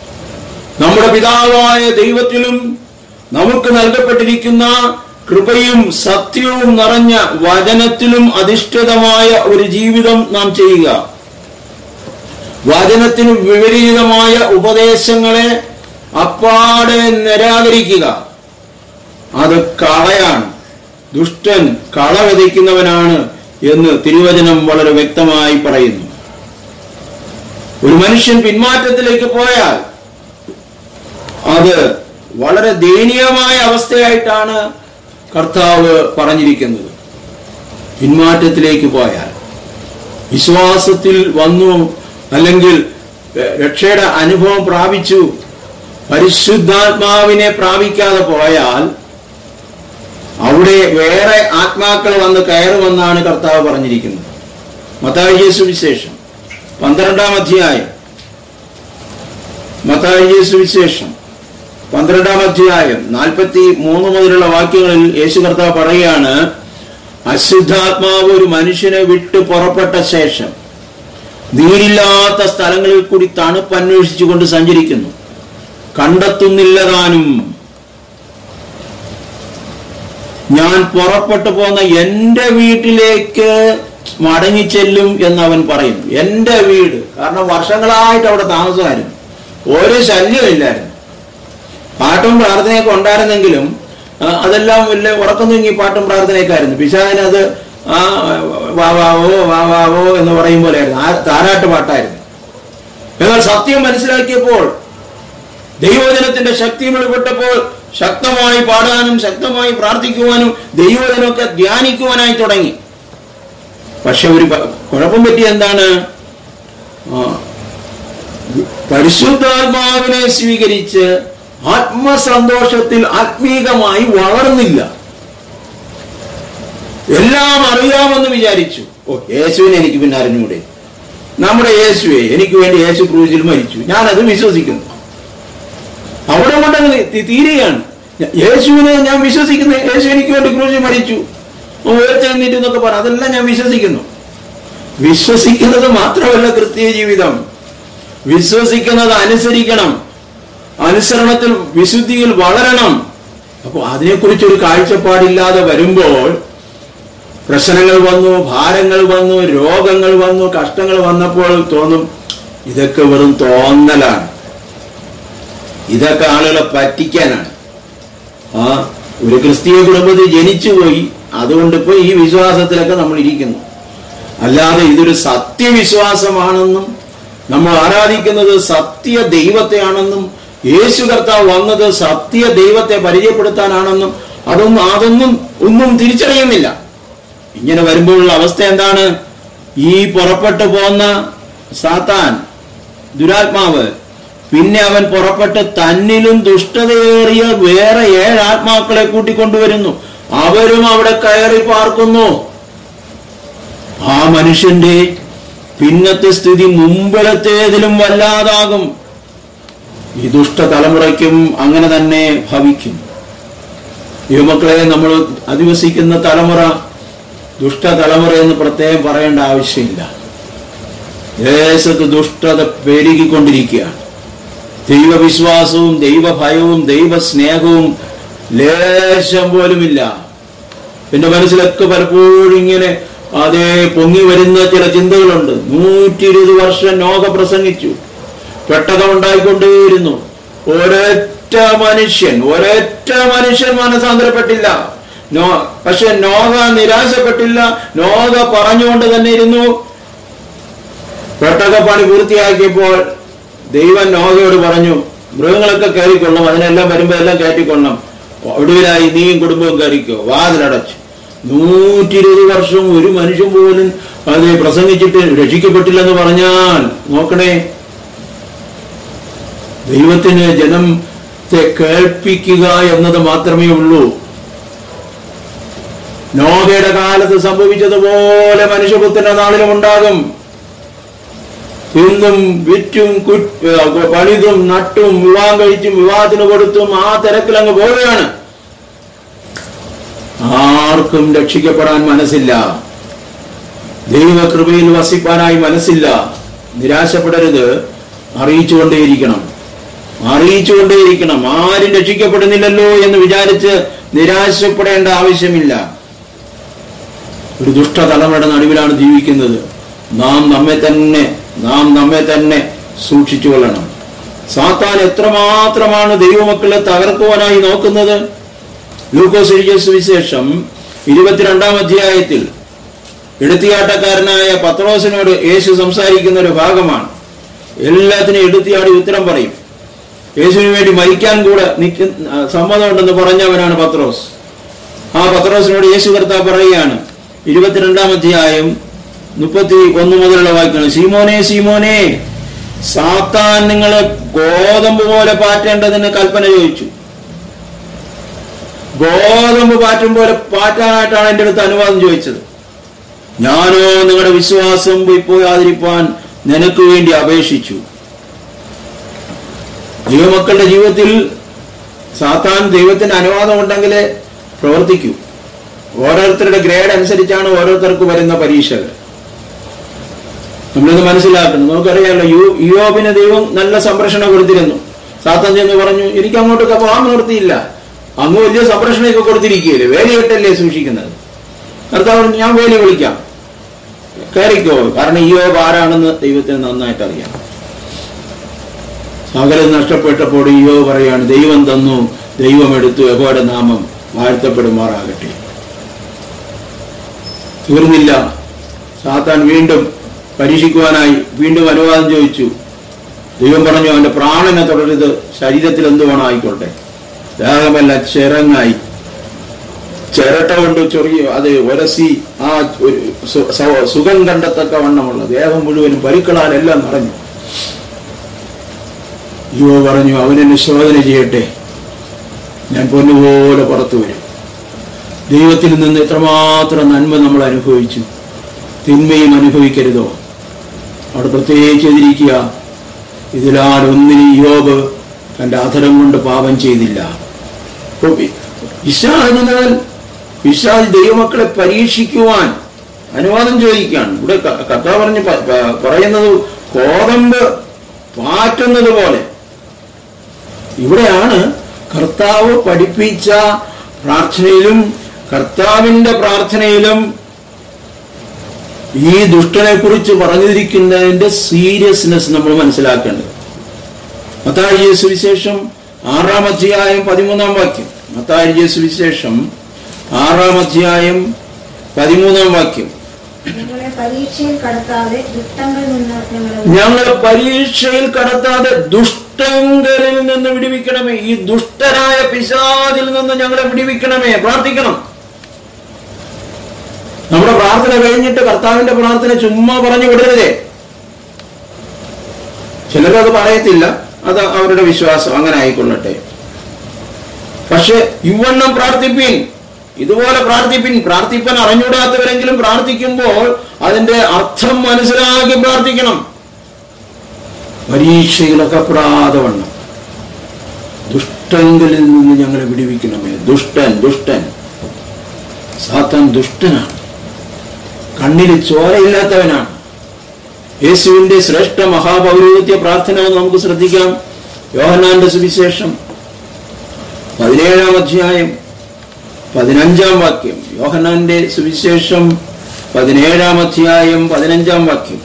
നമ്മുടെ പിതാവായ ദൈവത്തിലും നമുക്ക് നൽകപ്പെട്ടിരിക്കുന്ന കൃപയും സത്യവും നിറഞ്ഞ വചനത്തിലും അധിഷ്ഠിതമായ ഒരു ജീവിതം നാം ചെയ്യുക വചനത്തിന് വിപരീതമായ ഉപദേശങ്ങളെ അപ്പാടെ നിരാകരിക്കുക അത് കളയാണ് ദുഷ്ടൻ കള വിതയ്ക്കുന്നവനാണ് എന്ന് തിരുവചനം വളരെ വ്യക്തമായി പറയുന്നു ഒരു മനുഷ്യൻ പിന്മാറ്റത്തിലേക്ക് പോയാൽ അത് വളരെ ദയനീയമായ അവസ്ഥയായിട്ടാണ് കർത്താവ് പറഞ്ഞിരിക്കുന്നത് പിന്മാറ്റത്തിലേക്ക് പോയാൽ വിശ്വാസത്തിൽ വന്നു അല്ലെങ്കിൽ എ, രക്ഷയുടെ അനുഭവം പ്രാപിച്ചു പരിശുദ്ധാത്മാവിനെ പ്രാപിക്കാതെ പോയാൽ അവിടെ വേറെ ആത്മാക്കൾ വന്ന് കയറുമെന്നാണ് കർത്താവ് പറഞ്ഞിരിക്കുന്നത് മത്തായി സുവിശേഷം പന്ത്രണ്ടാം അധ്യായം മത്തായി സുവിശേഷം പന്ത്രണ്ടാം അധ്യായം നാൽപ്പത്തി മൂന്ന് മുതലുള്ള വാക്യങ്ങളിൽ യേശു കർത്താവ് പറയുകയാണ് അശുദ്ധാത്മാവ് ഒരു മനുഷ്യനെ വിട്ട് പുറപ്പെട്ട ശേഷം നീരില്ലാത്ത സ്ഥലങ്ങളിൽ കൂടി തണുപ്പ് അന്വേഷിച്ചുകൊണ്ട് സഞ്ചരിക്കുന്നു കണ്ടെത്തുന്നില്ല താനും ഞാൻ പുറപ്പെട്ടു പോന്ന എന്റെ വീട്ടിലേക്ക് മടങ്ങിച്ചെല്ലും എന്ന് അവൻ പറയും എന്റെ വീട് കാരണം വർഷങ്ങളായിട്ട് അവിടെ താമസമായിരുന്നു ഒരു ശല്യമില്ലായിരുന്നു പാട്ടും പ്രാർത്ഥനയൊക്കെ ഉണ്ടായിരുന്നെങ്കിലും ആ, അതെല്ലാം വലിയ ഉറക്കം തൂങ്ങി പാട്ടും പ്രാർത്ഥനയൊക്കെ ആയിരുന്നു പിശാദിനത് ആ വാവാവോ വാവാവോ എന്ന് പറയും പോലെയായിരുന്നു ആ താരാട്ട് പാട്ടായിരുന്നു എന്നാൽ സത്യം മനസ്സിലാക്കിയപ്പോൾ ദൈവജനത്തിന്റെ ശക്തി വെളിപ്പെട്ടപ്പോൾ ശക്തമായി പാടാനും ശക്തമായി പ്രാർത്ഥിക്കുവാനും ദൈവജനമൊക്കെ ധ്യാനിക്കുവാനായി തുടങ്ങി പക്ഷെ ഒരു പ- കുഴപ്പം പറ്റിയ എന്താണ് ആ, പരിശുദ്ധാത്മാവിനെ സ്വീകരിച്ച് ആത്മസന്തോഷത്തിൽ ആത്മീകമായി വളർന്നില്ല എല്ലാം അറിയാമെന്ന് വിചാരിച്ചു ഓ യേശുവിനെ എനിക്ക് പിന്നെ അറിഞ്ഞൂടെ നമ്മുടെ യേശുവെ എനിക്ക് വേണ്ടി യേശു ക്രൂശിൽ മരിച്ചു ഞാനത് വിശ്വസിക്കുന്നു അവിടെ കൊണ്ടങ്ങ് തി- തീരുകയാണ് ഞ- യേശുവിനെ ഞാൻ വിശ്വസിക്കുന്നു യേശു എനിക്ക് വേണ്ടി ക്രൂശിൽ മരിച്ചു ഉയർത്തെഴുന്നേറ്റ് എന്നൊക്കെ പറ അതെല്ലാം ഞാൻ വിശ്വസിക്കുന്നു വിശ്വസിക്കുന്നത് മാത്രമല്ല ക്രിസ്തീയ ജീവിതം വിശ്വസിക്കുന്നത് അനുസരിക്കണം അനുസരണത്തിൽ വിശുദ്ധിയിൽ വളരണം അപ്പോൾ അതിനെക്കുറിച്ച് ഒരു കാഴ്ചപ്പാടില്ലാതെ വരുമ്പോൾ പ്രശ്നങ്ങൾ വന്നു ഭാരങ്ങൾ വന്നു രോഗങ്ങൾ വന്നു കഷ്ടങ്ങൾ വന്നപ്പോൾ തോന്നും ഇതൊക്കെ വെറും തോന്നലാണ് ഇതൊക്കെ ആളുകളെ പറ്റിക്കാനാണ് ആ ഒരു ക്രിസ്തീയ കുടുംബത്തിൽ ജനിച്ചുപോയി അതുകൊണ്ട് ഇപ്പൊ ഈ വിശ്വാസത്തിലൊക്കെ നമ്മൾ ഇരിക്കുന്നു അല്ലാതെ ഇതൊരു സത്യവിശ്വാസമാണെന്നും നമ്മൾ ആരാധിക്കുന്നത് സത്യ ദൈവത്തെയാണെന്നും യേശു കർത്താവ് വന്നത് സത്യ ദൈവത്തെ പരിചയപ്പെടുത്താനാണെന്നും അതൊന്നും അതൊന്നും ഒന്നും തിരിച്ചറിയുന്നില്ല ഇങ്ങനെ വരുമ്പോഴുള്ള അവസ്ഥ എന്താണ് ഈ പുറപ്പെട്ടു പോന്ന സാത്താൻ ദുരാത്മാവ് പിന്നെ അവൻ പുറപ്പെട്ട് തന്നിലും ദുഷ്ടതയേറിയ വേറെ ഏഴ് ആത്മാക്കളെ കൂട്ടിക്കൊണ്ടുവരുന്നു അവരും അവിടെ കയറി പാർക്കുന്നു ആ മനുഷ്യന്റെ പിന്നത്തെ സ്ഥിതി മുമ്പിലത്തേതിലും വല്ലാതാകും ഈ ദുഷ്ട തലമുറയ്ക്കും അങ്ങനെ തന്നെ ഭവിക്കും യുവമക്കളെ നമ്മൾ അധിവസിക്കുന്ന തലമുറ ദുഷ്ട തലമുറ എന്ന് പ്രത്യേകം പറയേണ്ട ആവശ്യമില്ല ദേശത്ത് ദുഷ്ടത പെരുകിക്കൊണ്ടിരിക്കുകയാണ് ദൈവവിശ്വാസവും ദൈവഭയവും ദൈവസ്നേഹവും ലേശം പോലുമില്ല എന്റെ മനസ്സിലൊക്കെ പലപ്പോഴും ഇങ്ങനെ അതേ പൊങ്ങി വരുന്ന ചില ചിന്തകളുണ്ട് നൂറ്റി ഇരുപത് വർഷം നോക പ്രസംഗിച്ചു പെട്ടകം ഉണ്ടായിക്കൊണ്ടേയിരുന്നു ഒരൊറ്റ മനുഷ്യൻ ഒരൊറ്റ മനുഷ്യൻ മനസാന്തരപ്പെട്ടില്ല നോ പക്ഷെ നോക നിരാശപ്പെട്ടില്ല നോക പറഞ്ഞുകൊണ്ട് തന്നെ ഇരുന്നു പെട്ടകപ്പണി പൂർത്തിയാക്കിയപ്പോൾ ദൈവം നോകയോട് പറഞ്ഞു മൃഗങ്ങളൊക്കെ കയറിക്കൊള്ളും അതിനെല്ലാം വരുമ്പോ എല്ലാം കയറ്റിക്കൊള്ളണം ഒടുവിലായി നീയും കുടുംബവും കയറിക്കോ വാതിലടച്ചു നൂറ്റി ഇരുപത് വർഷം ഒരു മനുഷ്യൻ പോലും അത് പ്രസംഗിച്ചിട്ട് രക്ഷിക്കപ്പെട്ടില്ലെന്ന് പറഞ്ഞാൽ നോക്കണേ ദൈവത്തിന് ജനത്തെ കേൾപ്പിക്കുക എന്നത് മാത്രമേ ഉള്ളൂ നോഹയുടെ കാലത്ത് സംഭവിച്ചതുപോലെ മനുഷ്യപുത്രന്റെ നാളിലും ഉണ്ടാകും തിന്നും വിറ്റും കുറ്റ് ഏ, പണിതും നട്ടും വിവാഹം കഴിച്ചും വിവാഹത്തിന് കൊടുത്തും ആ തിരക്കിൽ അങ്ങ് പോവുകയാണ് ആർക്കും രക്ഷിക്കപ്പെടാൻ മനസ്സില്ല ദൈവകൃപയിൽ വസിപ്പാനായി മനസ്സില്ല നിരാശപ്പെടരുത് അറിയിച്ചുകൊണ്ടേയിരിക്കണം അറിയിച്ചുകൊണ്ടേയിരിക്കണം ആരും രക്ഷിക്കപ്പെടുന്നില്ലല്ലോ എന്ന് വിചാരിച്ച് നിരാശപ്പെടേണ്ട ആവശ്യമില്ല ഒരു ദുഷ്ട തലമുറയുടെ നടുവിലാണ് ജീവിക്കുന്നത് നാം നമ്മെ തന്നെ നാം നമ്മെ തന്നെ സൂക്ഷിച്ചു കൊള്ളണം സാത്താൻ എത്രമാത്രമാണ് ദൈവമക്കളെ തകർക്കുവാനായി നോക്കുന്നത് ലൂക്കോസ് എഴുതിയ സുവിശേഷം ഇരുപത്തിരണ്ടാം അധ്യായത്തിൽ എടുത്തിയാട്ടക്കാരനായ പത്രോസിനോട് യേശു സംസാരിക്കുന്ന ഒരു ഭാഗമാണ് എല്ലാത്തിനും എടുത്തിയാടി ഉത്തരം പറയും യേശുവിന് വേണ്ടി മരിക്കാൻ കൂടെ നിൽക്ക സമ്മതമുണ്ടെന്ന് പറഞ്ഞവനാണ് പത്രോസ് ആ പത്രോസിനോട് യേശു കർത്താവ് പറയുകയാണ് ഇരുപത്തിരണ്ടാം അധ്യായം മുപ്പത്തി ഒന്ന് മുതലുള്ള വാക്യങ്ങൾ സീമോനെ സീമോനെ സാത്താൻ നിങ്ങളെ ഗോതമ്പ് പോലെ പാറ്റേണ്ടതിന് കൽപ്പന ചോദിച്ചു ഗോതമ്പ് പാറ്റും പോലെ പാറ്റാനായിട്ടാണ് എൻ്റെ അടുത്ത് അനുവാദം ചോദിച്ചത് ഞാനോ നിങ്ങളുടെ വിശ്വാസം പോയാതിരിപ്പാൻ നിനക്ക് വേണ്ടി അപേക്ഷിച്ചു ദൈവമക്കളുടെ ജീവിതത്തിൽ സാത്താൻ ദൈവത്തിന് അനുവാദം ഉണ്ടെങ്കിലേ പ്രവർത്തിക്കൂ ഓരോരുത്തരുടെ ഗ്രേഡ് അനുസരിച്ചാണ് ഓരോരുത്തർക്ക് വരുന്ന പരീക്ഷകൾ നമ്മളിത് മനസ്സിലാക്കണം നമുക്കറിയാമല്ലോ യു യുവോബിന് ദൈവം നല്ല സംരക്ഷണം കൊടുത്തിരുന്നു സാത്താൻ ചെന്ന് പറഞ്ഞു എനിക്ക് അങ്ങോട്ട് പോകാൻ നിവൃത്തിയില്ല അങ്ങ് വലിയ സംരക്ഷണമൊക്കെ കൊടുത്തിരിക്കുകയില്ലേ വേലിയിട്ടല്ലേ സൂക്ഷിക്കുന്നത് കർത്താവ് പറഞ്ഞു, ഞാൻ വേലി വിളിക്കാം കയറിക്കോ കാരണം യോബ് ആരാണെന്ന് ദൈവത്തിന് നന്നായിട്ട് അറിയാം സകലം നഷ്ടപ്പെട്ടപ്പോൾ ഈയോ പറയാണ് ദൈവം തന്നു ദൈവം എടുത്തു യഹോയുടെ നാമം വാഴ്ത്തപ്പെടുമാറാകട്ടെ തീർന്നില്ല സാത്താൻ വീണ്ടും പരീക്ഷിക്കുവാനായി വീണ്ടും അനുവാദം ചോദിച്ചു ദൈവം പറഞ്ഞു അവന്റെ പ്രാണനെ തുടരുത് ശരീരത്തിൽ എന്ത് വേണം ആയിക്കോട്ടെ ദേഹമല്ല ചിറങ്ങായി ചിരട്ട കൊണ്ട് ചൊറിയ അത് ഒരസി ആ ഒരു സു- സ- സുഖം കണ്ടെത്തക്ക വണ്ണമുള്ള ദേഹം മുഴുവനും പരുക്കളാൽ എല്ലാം നിറഞ്ഞു യുവ പറഞ്ഞു അവനെന്നെ ശോധന ചെയ്യട്ടെ ഞാൻ പൊന്നുപോലെ പുറത്തു വരും ദൈവത്തിൽ നിന്ന് എത്രമാത്രം നന്മ നമ്മൾ അനുഭവിച്ചു തിന്മയും അനുഭവിക്കരുതോ അവിടെ പ്രത്യേകിച്ച് എതിരിക്കുക ഇതിലാലൊന്നിനും യോബ് തന്റെ അധരം കൊണ്ട് പാപം ചെയ്തില്ല അപ്പൊ പിശാചിനാൽ പിശാജ് ദൈവമക്കളെ പരീക്ഷിക്കുവാൻ അനുവാദം ചോദിക്കുകയാണ് ഇവിടെ ക- കർത്താവ് പറഞ്ഞ് പ- പ- പറയുന്നത് കോതമ്പ് പാറ്റുന്നത് പോലെ ഇവിടെയാണ് കർത്താവ് പഠിപ്പിച്ച പ്രാർത്ഥനയിലും കർത്താവിന്റെ പ്രാർത്ഥനയിലും ഈ ദുഷ്ടനെ കുറിച്ച് പറഞ്ഞിരിക്കുന്നതിന്റെ സീരിയസ്നെസ് നമ്മൾ മനസ്സിലാക്കേണ്ടത് മത്തായി സുവിശേഷം ആറാം അധ്യായം പതിമൂന്നാം വാക്യം മത്തായി സുവിശേഷം ആറാം അധ്യായം പതിമൂന്നാം വാക്യം ഞങ്ങളെ പരീക്ഷയിൽ കടത്താതെ ദുഷ്ടങ്ങളിൽ നിന്ന് ഞങ്ങളെ ഞങ്ങളെ പരീക്ഷയിൽ കടത്താതെ ദുഷ്ടങ്കലിൽ നിന്ന് വിടിവിക്കണമേ ഈ ദുഷ്ടരായ പിശാദിൽ നിന്ന് ഞങ്ങളെ വിടിവിക്കണമേ പ്രാർത്ഥിക്കണം നമ്മുടെ പ്രാർത്ഥന കഴിഞ്ഞിട്ട് കർത്താവിന്റെ പ്രാർത്ഥന ചുമ്മാ പറഞ്ഞു വിടരുതേ ചിലരത് പറയത്തില്ല അത് അവരുടെ വിശ്വാസം അങ്ങനെ ആയിക്കൊള്ളട്ടെ പക്ഷെ ഇവണ്ണം പ്രാർത്ഥിപ്പിൻ ഇതുപോലെ പ്രാർത്ഥിപ്പിൻ പ്രാർത്ഥിപ്പാൻ അറിഞ്ഞൂടാത്തവരെങ്കിലും പ്രാർത്ഥിക്കുമ്പോൾ അതിന്റെ അർത്ഥം മനസ്സിലാക്കി പ്രാർത്ഥിക്കണം പരീക്ഷയിലൊക്കെ പെടാതെ വണ്ണം ദുഷ്ടങ്കലിൽ നിന്ന് ഞങ്ങളെ വിടിവിക്കണമേ ദുഷ്ടൻ ദുഷ്ടൻ സാത്താൻ ദുഷ്ടനാണ് കണ്ണിൽ ചോരയില്ലാത്തവനാണ് യേശുവിന്റെ ശ്രേഷ്ഠ മഹാപൗരോഹിത്യ പ്രാർത്ഥന ഒന്ന് നമുക്ക് ശ്രദ്ധിക്കാം യോഹന്നാന്റെ സുവിശേഷം പതിനേഴാം അധ്യായം പതിനഞ്ചാം വാക്യം യോഹന്നാന്റെ സുവിശേഷം പതിനേഴാം അധ്യായം പതിനഞ്ചാം വാക്യം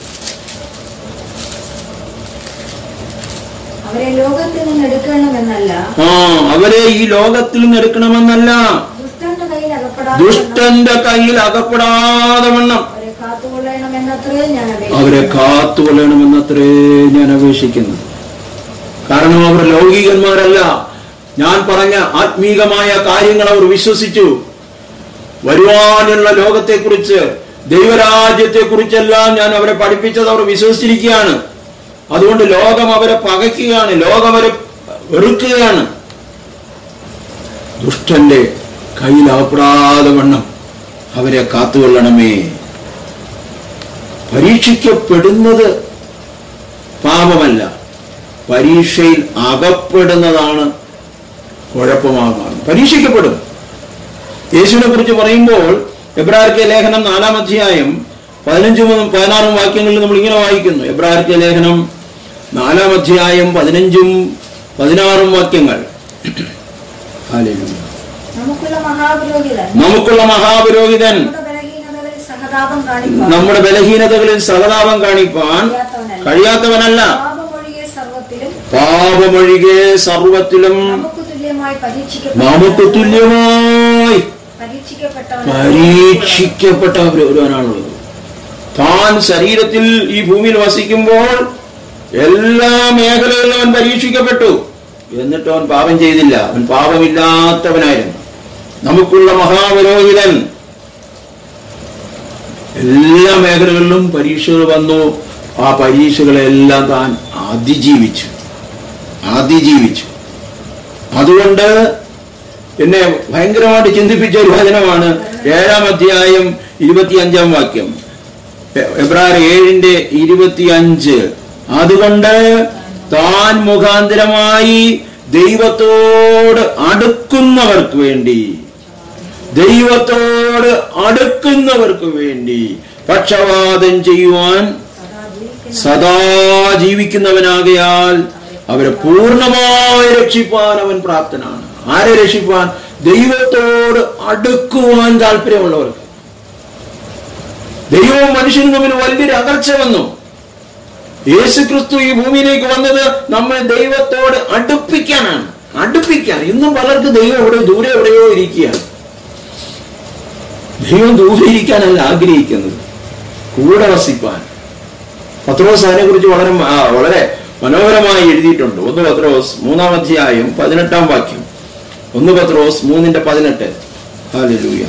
അവരെ ലോകത്തിൽ നിന്ന് എടുക്കണമെന്നല്ല ആ അവരെ ഈ ലോകത്തിൽ നിന്ന് എടുക്കണമെന്നല്ല ദുഷ്ടന്റെ കയ്യിൽ അകപ്പെടാതെ ദുഷ്ടന്റെ കയ്യിൽ അകപ്പെടാതെ വണ്ണം അവരെ കാത്തുകൊള്ളണമെന്നത്രേ ഞാൻ അവരെ അപേക്ഷിക്കുന്നു കാത്തുകൊള്ളണമെന്നത്രേ ഞാൻ അപേക്ഷിക്കുന്നു കാരണം അവർ ലൗകികന്മാരല്ല ഞാൻ പറഞ്ഞ ആത്മീകമായ കാര്യങ്ങൾ അവർ വിശ്വസിച്ചു വരുവാനുള്ള ലോകത്തെക്കുറിച്ച് ദൈവരാജ്യത്തെക്കുറിച്ചെല്ലാം ഞാൻ അവരെ പഠിപ്പിച്ചത് അവർ വിശ്വസിച്ചിരിക്കുകയാണ് അതുകൊണ്ട് ലോകം അവരെ പകയ്ക്കുകയാണ് ലോകം അവരെ വെറുക്കുകയാണ് ദുഷ്ടന്റെ കയ്യിൽ അകപ്പെടാതെ വണ്ണം അവരെ കാത്തുകൊള്ളണമേ പരീക്ഷിക്കപ്പെടുന്നത് പാപമല്ല പരീക്ഷയിൽ അകപ്പെടുന്നതാണ് കുഴപ്പമാകാൻ പരീക്ഷിക്കപ്പെടും യേശുവിനെ കുറിച്ച് പറയുമ്പോൾ എബ്രാർക്കിയ ലേഖനം നാലാം അധ്യായം പതിനഞ്ചും പതിനാറും വാക്യങ്ങളിൽ നമ്മൾ ഇങ്ങനെ വായിക്കുന്നു എബ്രാർക്കിയ ലേഖനം നാലാം അധ്യായം പതിനഞ്ചും പതിനാറും വാക്യങ്ങൾ ഹല്ലേലൂയ. നമുക്കുള്ള മഹാപുരോഹിതൻ നമുക്കുള്ള മഹാപുരോഹിതൻ നമ്മുടെ ബലഹീനതകളിൽ സഹതാപം കാണിപ്പാൻ നമ്മുടെ ബലഹീനതകളിൽ സഹതാപം കാണിപ്പാൻ കഴിയാത്തവനല്ല. കഴിയാത്തവനല്ല പാപമൊഴികെ സർവത്തിലും പാപമൊഴികെ സർവത്തിലും നമുക്ക് തുല്യമായി പരീക്ഷിക്കപ്പെട്ട നമുക്ക് തുല്യമായി പരീക്ഷിക്കപ്പെട്ടവൻ പരീക്ഷിക്കപ്പെട്ട ഒരുവനാണുള്ളത് താൻ ശരീരത്തിൽ ഈ ഭൂമിയിൽ വസിക്കുമ്പോൾ എല്ലാ മേഖലകളിലും അവൻ പരീക്ഷിക്കപ്പെട്ടു എന്നിട്ട് അവൻ പാപം ചെയ്തില്ല അവൻ പാപമില്ലാത്തവനായിരുന്നു നമുക്കുള്ള മഹാപുരോഹിതൻ എല്ലാ മേഖലകളിലും പരീക്ഷകൾ വന്നു ആ പരീക്ഷകളെല്ലാം താൻ അതിജീവിച്ചു അതിജീവിച്ചു അതുകൊണ്ട് എന്നെ ഭയങ്കരമായിട്ട് ചിന്തിപ്പിച്ച ഒരു വചനമാണ് ഏഴാം അധ്യായം ഇരുപത്തിയഞ്ചാം വാക്യം എ- എബ്രായർ ഏഴിന്റെ ഇരുപത്തിയഞ്ച് അതുകൊണ്ട് താൻ മുഖാന്തരമായി ദൈവത്തോട് അടുക്കുന്നവർക്ക് വേണ്ടി ദൈവത്തോട് അടുക്കുന്നവർക്ക് വേണ്ടി പക്ഷപാതം ചെയ്യുവാൻ സദാ ജീവിക്കുന്ന സദാ ജീവിക്കുന്നവനാകയാൽ അവരെ പൂർണ്ണമായി രക്ഷിപ്പാൻ അവൻ പ്രാപ്തനാണ് ആരെ രക്ഷിപ്പാൻ ദൈവത്തോട് അടുക്കുവാൻ താല്പര്യമുള്ളവർക്ക് ദൈവവും മനുഷ്യനും തമ്മിൽ വലിയൊരു അകർച്ച വന്നു യേശു ക്രിസ്തു ഈ ഭൂമിയിലേക്ക് വന്നത് നമ്മളെ ദൈവത്തോട് അടുപ്പിക്കാനാണ് അടുപ്പിക്കാൻ ഇന്നും പലർക്ക് ദൈവം എവിടെ ദൂരെ എവിടെയോ ഇരിക്കുകയാണ് ദൈവം ദൂരെ ഇരിക്കാനല്ല ആഗ്രഹിക്കുന്നത് കൂടെ വസിപ്പാൻ പത്രോസ് അതിനെ കുറിച്ച് വളരെ മ- ആ, വളരെ മനോഹരമായി എഴുതിയിട്ടുണ്ട് ഒന്ന് പത്രോസ് മൂന്നാം അധ്യായം പതിനെട്ടാം വാക്യം ഒന്ന് പത്രോസ് മൂന്നിന്റെ പതിനെട്ട് ഹാലൂയ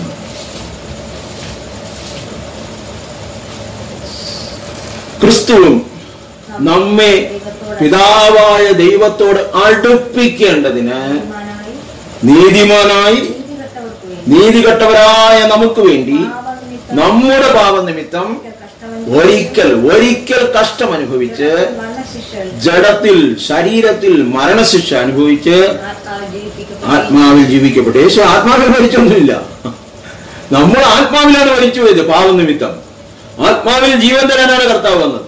ക്രിസ്തുവും നമ്മെ പിതാവായ ദൈവത്തോട് അടുപ്പിക്കേണ്ടതിന് നീതിമാനായി നീതിമാനായി നീതികെട്ടവർക്ക് വേണ്ടി നീതികെട്ടവരായ നമുക്ക് വേണ്ടി പാപനിമിത്തം നമ്മുടെ പാപനിമിത്തം കഷ്ടം ഒരിക്കൽ ഒരിക്കൽ കഷ്ടം അനുഭവിച്ച് മരണശിക്ഷ ജഡത്തിൽ ശരീരത്തിൽ മരണശിക്ഷ അനുഭവിച്ച് ആത്മാവ് ജീവിപ്പിക്കപ്പെട്ടു ആത്മാവിൽ ജീവിക്കപ്പെട്ടു യേശു ആത്മാവിൽ മരിച്ചൊന്നുമില്ല നമ്മൾ ആത്മാവിലാണ് മരിച്ചു പോയത് പാവം നിമിത്തം ആത്മാവിൽ ജീവൻ തരാനാണ് കർത്താവ് വന്നത്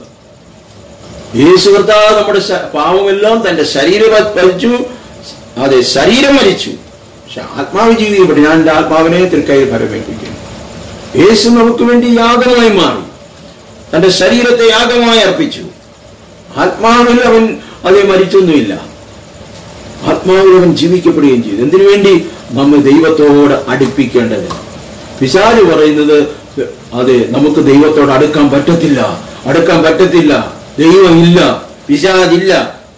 യേശു കർത്താവ് നമ്മുടെ ശ- പാവമെല്ലാം തന്റെ ശരീരം മരിച്ചു അതെ ശരീരം മരിച്ചു പക്ഷെ ആത്മാവ് ജീവിക്കപ്പെട്ടു ഞാൻ എന്റെ ആത്മാവിനെ തൃക്കൈയിൽ ഫലമേൽപ്പിക്കുന്നു യേശു നമുക്ക് വേണ്ടി യാഗമായി മാറി തന്റെ ശരീരത്തെ യാഗമായി അർപ്പിച്ചു ആത്മാവിൽ അവൻ അതേ മരിച്ചൊന്നുമില്ല ആത്മാവിൽ അവൻ ജീവിക്കപ്പെടുകയും ചെയ്തു എന്തിനു വേണ്ടി നമ്മെ ദൈവത്തോട് അടുപ്പിക്കേണ്ടത് പിശാല് പറയുന്നത് അതെ നമുക്ക് ദൈവത്തോട് അടുക്കാൻ പറ്റത്തില്ല അടുക്കാൻ പറ്റത്തില്ല ദൈവം ഇല്ല പിശാജില്ല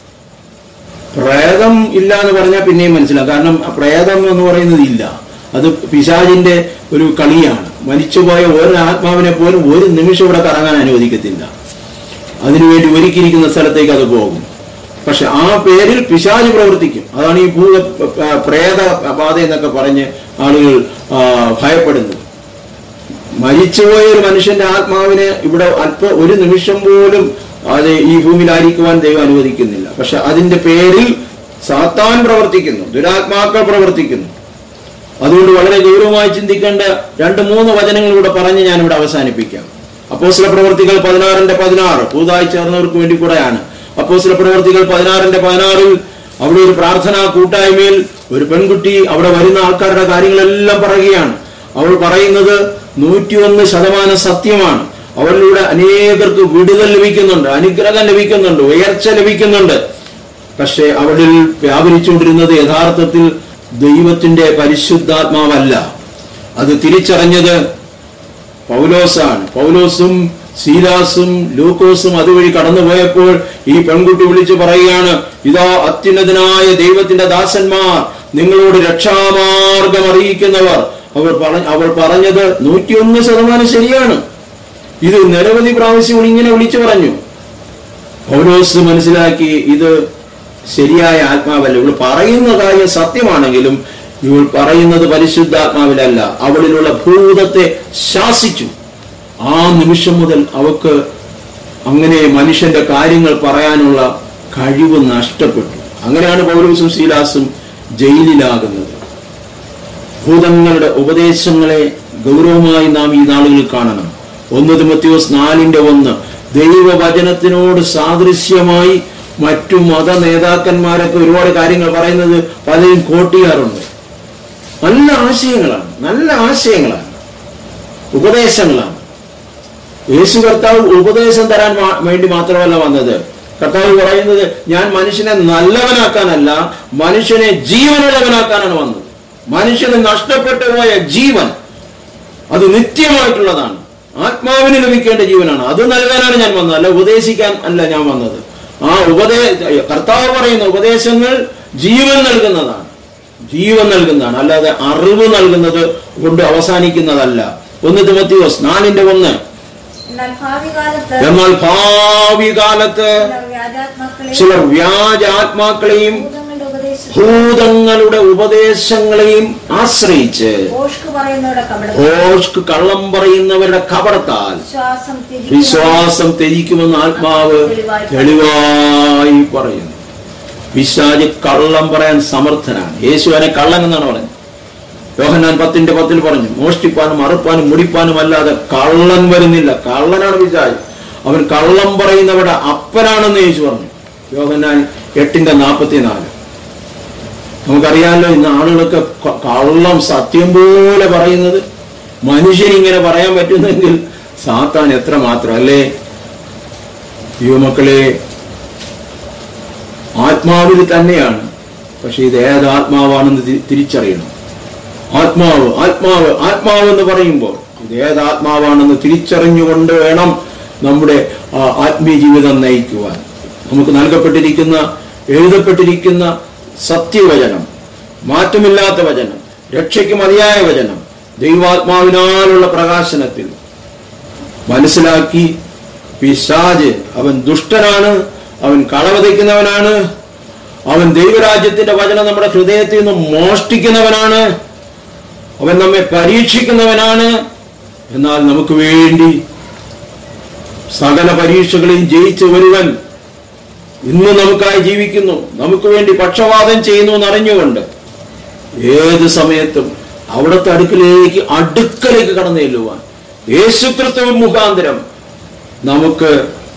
പ്രേതം ഇല്ല എന്ന് പറഞ്ഞാൽ പിന്നെയും മനസ്സിലാവും കാരണം ആ പ്രേതം എന്ന് പറയുന്നത് ഇല്ല അത് പിശാജിന്റെ ഒരു കളിയാണ് മരിച്ചുപോയ ഒരു ആത്മാവിനെ പോലും ഒരു നിമിഷം ഇവിടെ കറങ്ങാൻ അനുവദിക്കത്തില്ല അതിനുവേണ്ടി ഒരുക്കിയിരിക്കുന്ന സ്ഥലത്തേക്ക് അത് പോകും പക്ഷെ ആ പേരിൽ പിശാജ് പ്രവർത്തിക്കും അതാണ് ഈ ഭൂത പ- പ്രേത ബാധ എന്നൊക്കെ പറഞ്ഞ് ആളുകൾ ആ, ഭയപ്പെടുന്നത് മരിച്ചുപോയ ഒരു മനുഷ്യന്റെ ആത്മാവിനെ ഇവിടെ അല്പ ഒരു നിമിഷം പോലും അത് ഈ ഭൂമിയിലായിരിക്കുവാൻ ദൈവം അനുവദിക്കുന്നില്ല പക്ഷെ അതിന്റെ പേരിൽ സാത്താൻ പ്രവർത്തിക്കുന്നു ദുരാത്മാക്കൾ പ്രവർത്തിക്കുന്നു അതുകൊണ്ട് വളരെ ഗൗരവമായി ചിന്തിക്കേണ്ട രണ്ട് മൂന്ന് വചനങ്ങൾ ഇവിടെ പറഞ്ഞ് ഞാൻ ഇവിടെ അവസാനിപ്പിക്കാം അപ്പോസ്ല പ്രവർത്തികൾ പതിനാറിന്റെ പതിനാറ് പുതുതായി ചേർന്നവർക്ക് വേണ്ടി കൂടെയാണ് അപ്പോസ്ല പ്രവർത്തികൾ പതിനാറിന്റെ പതിനാറിൽ അവിടെ ഒരു പ്രാർത്ഥനാ കൂട്ടായ്മയിൽ ഒരു പെൺകുട്ടി അവിടെ വരുന്ന ആൾക്കാരുടെ കാര്യങ്ങളെല്ലാം പറയുകയാണ് അവൾ പറയുന്നത് നൂറ്റിയൊന്ന് ശതമാനം സത്യമാണ് അവരിലൂടെ അനേകർക്ക് വിടുതൽ ലഭിക്കുന്നുണ്ട് അനുഗ്രഹം ലഭിക്കുന്നുണ്ട് ഉയർച്ച ലഭിക്കുന്നുണ്ട് പക്ഷെ അവളിൽ വ്യാപരിച്ചുകൊണ്ടിരുന്നത് യഥാർത്ഥത്തിൽ ദൈവത്തിന്റെ പരിശുദ്ധാത്മാവല്ല അത് തിരിച്ചറിഞ്ഞത് പൗലോസാണ് പൗലോസും സീലാസും ലൂക്കോസും അതുവഴി കടന്നുപോയപ്പോൾ ഈ പെൺകുട്ടി വിളിച്ചു പറയുകയാണ് ഇതാ അത്യുന്നതനായ ദൈവത്തിന്റെ ദാസന്മാർ നിങ്ങളോട് രക്ഷാമാർഗം അറിയിക്കുന്നവർ അവർ പറഞ്ഞ അവൾ പറഞ്ഞത് നൂറ്റിയൊന്ന് ശതമാനം ശരിയാണ് ഇത് നിരവധി പ്രാവശ്യം ഇവൾ ഇങ്ങനെ വിളിച്ചു പറഞ്ഞു പൗലോസ് മനസ്സിലാക്കി ഇത് ശരിയായ ആത്മാവല്ല ഇവൾ പറയുന്ന കാര്യം സത്യമാണെങ്കിലും ഇവൾ പറയുന്നത് പരിശുദ്ധാത്മാവിലല്ല അവളിലുള്ള ഭൂതത്തെ ശാസിച്ചു ആ നിമിഷം മുതൽ അവക്ക് അങ്ങനെ മനുഷ്യന്റെ കാര്യങ്ങൾ പറയാനുള്ള കഴിവ് നഷ്ടപ്പെട്ടു അങ്ങനെയാണ് പൗലോസും ശീലാസും ജയിലിലാകുന്നത് ഭൂതങ്ങളുടെ ഉപദേശങ്ങളെ ഗൗരവമായി നാം ഈ നാളുകളിൽ കാണണം ഒന്ന് തിമത്യോസ് നാലിന്റെ ഒന്ന് ദൈവവചനത്തിനോട് സാദൃശ്യമായി മറ്റു മത നേതാക്കന്മാരൊക്കെ ഒരുപാട് കാര്യങ്ങൾ പറയുന്നത് പലരും കോട്ട് ചെയ്യാറുണ്ട് നല്ല ആശയങ്ങളാണ് നല്ല ആശയങ്ങളാണ് ഉപദേശങ്ങളാണ് യേശു കർത്താവ് ഉപദേശം തരാൻ മാ- വേണ്ടി മാത്രമല്ല വന്നത് കർത്താവ് പറയുന്നത് ഞാൻ മനുഷ്യനെ നല്ലവനാക്കാനല്ല മനുഷ്യനെ ജീവനുള്ളവനാക്കാനാണ് വന്നത് മനുഷ്യന് നഷ്ടപ്പെട്ടു പോയ ജീവൻ അത് നിത്യമായിട്ടുള്ളതാണ് ആത്മാവിന് ലഭിക്കേണ്ട ജീവനാണ് അത് നൽകാനാണ് ഞാൻ വന്നത് അല്ല ഉപദേശിക്കാൻ അല്ല ഞാൻ വന്നത് ആ ഉപദേ കർത്താവ് പറയുന്ന ഉപദേശങ്ങൾ ജീവൻ നൽകുന്നതാണ് ജീവൻ നൽകുന്നതാണ് അല്ലാതെ അറിവ് നൽകുന്നത് കൊണ്ട് അവസാനിക്കുന്നതല്ല ഒന്ന് തിമത്തിയോസ് നാലിന്റെ ഒന്ന് എന്നാൽ ഭാവി കാലത്ത് എന്നാൽ ഭാവി കാലത്ത് ചിലർ വ്യാജാത്മാക്കളെ ചിലർ വ്യാജാത്മാക്കളെയും ഭൂതങ്ങളുടെ ഉപദേശം ഭൂതങ്ങളുടെ ഉപദേശങ്ങളെയും ആശ്രയിച്ച് ഓഷ്ക് പറയുന്നവരുടെ കപടം ഓഷ്ക്ക് കള്ളം പറയുന്നവരുടെ കപടത്താൽ വിശ്വാസം ത്യജിക്കുക വിശ്വാസം ത്യജിക്കുമെന്ന് ആത്മാവ് തെളിവായി പറയുന്നു പിശാജ് കള്ളം പറയാൻ സമർത്ഥനാണ് യേശു അവനെ കള്ളൻ എന്നാണ് പറഞ്ഞത് യോഹന്നാൻ പത്തിന്റെ പത്തിൽ പറഞ്ഞു മോഷ്ടിപ്പാനും അറുപ്പാനും മുടിപ്പാനും അല്ലാതെ കള്ളൻ വരുന്നില്ല കള്ളനാണ് പിശാജ് അവൻ കള്ളം പറയുന്നവരുടെ അപ്പനാണെന്ന് യേശു പറഞ്ഞു യോഹന്നാൻ എട്ടിന്റെ നാൽപ്പത്തിനാല് നമുക്കറിയാമല്ലോ ഇന്ന് ആളുകളൊക്കെ ക- കള്ളം സത്യം പോലെ പറയുന്നത് മനുഷ്യനിങ്ങനെ പറയാൻ പറ്റുന്നെങ്കിൽ സാത്താൻ എത്ര മാത്രം അല്ലേ യുവമക്കളെ ആത്മാവിൽ തന്നെയാണ് പക്ഷെ ഇത് ഏത് ആത്മാവാണെന്ന് തി- തിരിച്ചറിയണം ആത്മാവ് ആത്മാവ് ആത്മാവ് എന്ന് പറയുമ്പോൾ ഇത് ഏത് ആത്മാവാണെന്ന് തിരിച്ചറിഞ്ഞുകൊണ്ട് വേണം നമ്മുടെ ആ, ആത്മീയ ജീവിതം നയിക്കുവാൻ നമുക്ക് നൽകപ്പെട്ടിരിക്കുന്ന എഴുതപ്പെട്ടിരിക്കുന്ന സത്യവചനം മാറ്റമില്ലാത്ത വചനം രക്ഷയ്ക്ക് മതിയായ വചനം ദൈവാത്മാവിനാലുള്ള പ്രകാശനത്തിൽ മനസ്സിലാക്കി പിശാജ് അവൻ ദുഷ്ടനാണ് അവൻ കളവതയ്ക്കുന്നവനാണ് അവൻ ദൈവരാജ്യത്തിന്റെ വചനം നമ്മുടെ ഹൃദയത്തിൽ നിന്ന് മോഷ്ടിക്കുന്നവനാണ് അവൻ നമ്മെ പരീക്ഷിക്കുന്നവനാണ് എന്നാൽ നമുക്ക് വേണ്ടി സകല പരീക്ഷകളെയും ജയിച്ച ഒരുവൻ ഇന്ന് നമുക്കായി ജീവിക്കുന്നു നമുക്ക് വേണ്ടി പക്ഷപാതം ചെയ്യുന്നു എന്നറിഞ്ഞുകൊണ്ട് ഏത് സമയത്തും അവിടുത്തെ അടുക്കലേക്ക് അടുക്കലേക്ക് കടന്നു ചെല്ലുവാൻ യേശുക്രിസ്തു മുഖാന്തരം നമുക്ക്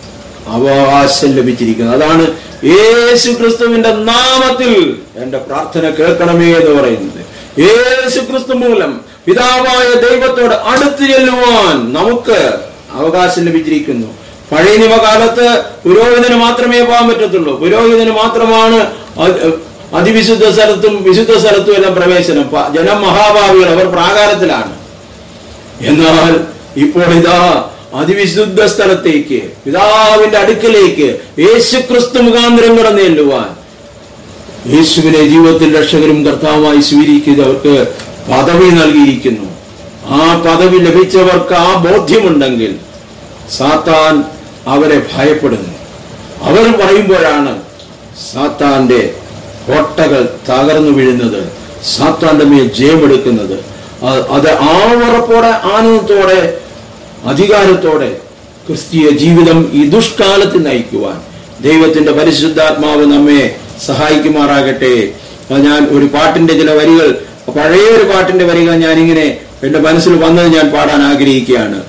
അവകാശം ലഭിച്ചിരിക്കുന്നത് അതാണ് യേശു ക്രിസ്തുവിന്റെ നാമത്തിൽ എന്റെ പ്രാർത്ഥന കേൾക്കണമേ എന്ന് പറയുന്നത് യേശു ക്രിസ്തു മൂലം പിതാവായ ദൈവത്തോട് അടുത്തു ചെല്ലുവാൻ നമുക്ക് അവകാശം ലഭിച്ചിരിക്കുന്നു പഴയ നിയമകാലത്ത് പുരോഹിതന് മാത്രമേ പോകാൻ പറ്റത്തുള്ളൂ പുരോഹിതന് മാത്രമാണ് അത് അതിവിശുദ്ധ സ്ഥലത്തും വിശുദ്ധ സ്ഥലത്തും എല്ലാം പ്രവേശനം പ- ജനം മഹാഭാവികൾ അവർ പ്രാകാരത്തിലാണ് എന്നാൽ ഇപ്പോൾ ഇതാ അതിവിശുദ്ധ സ്ഥലത്തേക്ക് പിതാവിന്റെ അടുക്കലേക്ക് യേശു ക്രിസ്തു മുഖാന്തരം കടന്നു ചെല്ലുവാൻ യേശുവിനെ ജീവിതത്തിൽ രക്ഷകരും കർത്താവായി സ്വീകരിക്കുന്നത് അവർക്ക് പദവി നൽകിയിരിക്കുന്നു ആ പദവി ലഭിച്ചവർക്ക് ആ ബോധ്യമുണ്ടെങ്കിൽ സാത്താൻ അവരെ ഭയപ്പെടുന്നു അവർ പറയുമ്പോഴാണ് സാത്താന്റെ കോട്ടകൾ തകർന്നു വീഴുന്നത് സാത്താന്റെ മേൽ ജയമെടുക്കുന്നത് അ- അത് ആവറപ്പോടെ ആനന്ദത്തോടെ അധികാരത്തോടെ ക്രിസ്തീയ ജീവിതം ഈ ദുഷ്കാലത്ത് നയിക്കുവാൻ ദൈവത്തിന്റെ പരിശുദ്ധാത്മാവ് നമ്മെ സഹായിക്കുമാറാകട്ടെ അത് ഞാൻ ഒരു പാട്ടിന്റെ ചില വരികൾ പഴയ ഒരു പാട്ടിന്റെ വരികൾ ഞാനിങ്ങനെ എന്റെ മനസ്സിൽ വന്നത് ഞാൻ പാടാൻ ആഗ്രഹിക്കുകയാണ്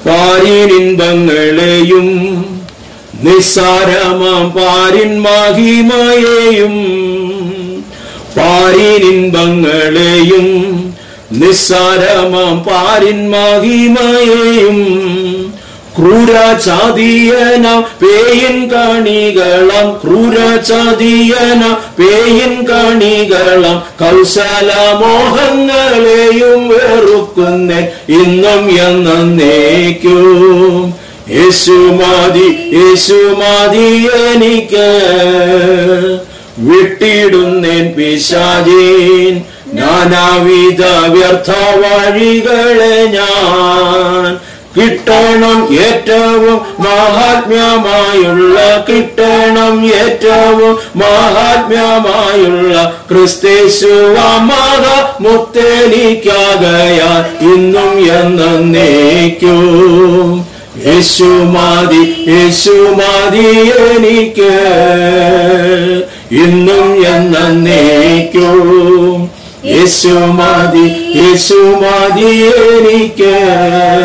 പാരിനിൻപങ്ങളെയും നിസ്സാരമാം പാരിൻ മഹിമയെയും പാരിനിൻപങ്ങളെയും നിസ്സാരമാം പാരിൻ മഹിമയെയും ക്രൂരചാതിയന പേയൻ കാണികളം ക്രൂരചാതിയന പേയൻ കാണികളം കൗശല മോഹങ്ങളെയും വെറുക്കുന്ന ഇന്നും എന്നേക്കും യേശുമാതി യേശുമാതി എനിക്ക് വിട്ടിടുന്നേൻ പിശാചീൻ നാനാവിധ വ്യർത്ഥ വഴികളെ ഞാൻ കിട്ടണം ഏറ്റവും മഹാത്മ്യമായുള്ള കിട്ടണം ഏറ്റവും മഹാത്മ്യമായുള്ള ക്രിസ്തേശുവാമക മുത്തേനിക്കാകയാൽ ഇന്നും എന്നേക്കും യേശുമാതി യേശുമാതി എനിക്ക് ഇന്നും എന്നേക്കും യേശുമാതി യേശുമാതി എനിക്ക്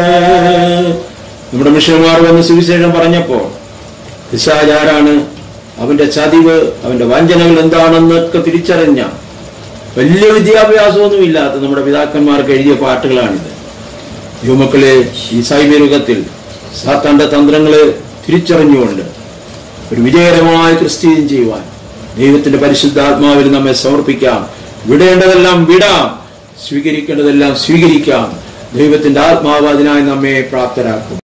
നമ്മുടെ മിഷന്മാർ വന്ന് സുവിശേഷം പറഞ്ഞപ്പോ പിശാചാരാണ് അവന്റെ ചതിവ് അവന്റെ വഞ്ചനകൾ എന്താണെന്നൊക്കെ തിരിച്ചറിഞ്ഞ വലിയ വിദ്യാഭ്യാസമൊന്നുമില്ലാത്ത നമ്മുടെ പിതാക്കന്മാർക്ക് എഴുതിയ പാട്ടുകളാണിത് യുവമക്കളെ ഈ സൈബരുഗത്തിൽ സാത്താന്റെ തന്ത്രങ്ങളെ തിരിച്ചറിഞ്ഞുകൊണ്ട് ഒരു വിജയകരമായ ക്രിസ്ത്യൻ ചെയ്യുവാൻ ദൈവത്തിന്റെ പരിശുദ്ധാത്മാവിൽ നമ്മെ സമർപ്പിക്കാം വിടേണ്ടതെല്ലാം വിടാം സ്വീകരിക്കേണ്ടതെല്ലാം സ്വീകരിക്കാം ദൈവത്തിന്റെ ആത്മാവ് അതിനായി നമ്മെ പ്രാപ്തരാക്കും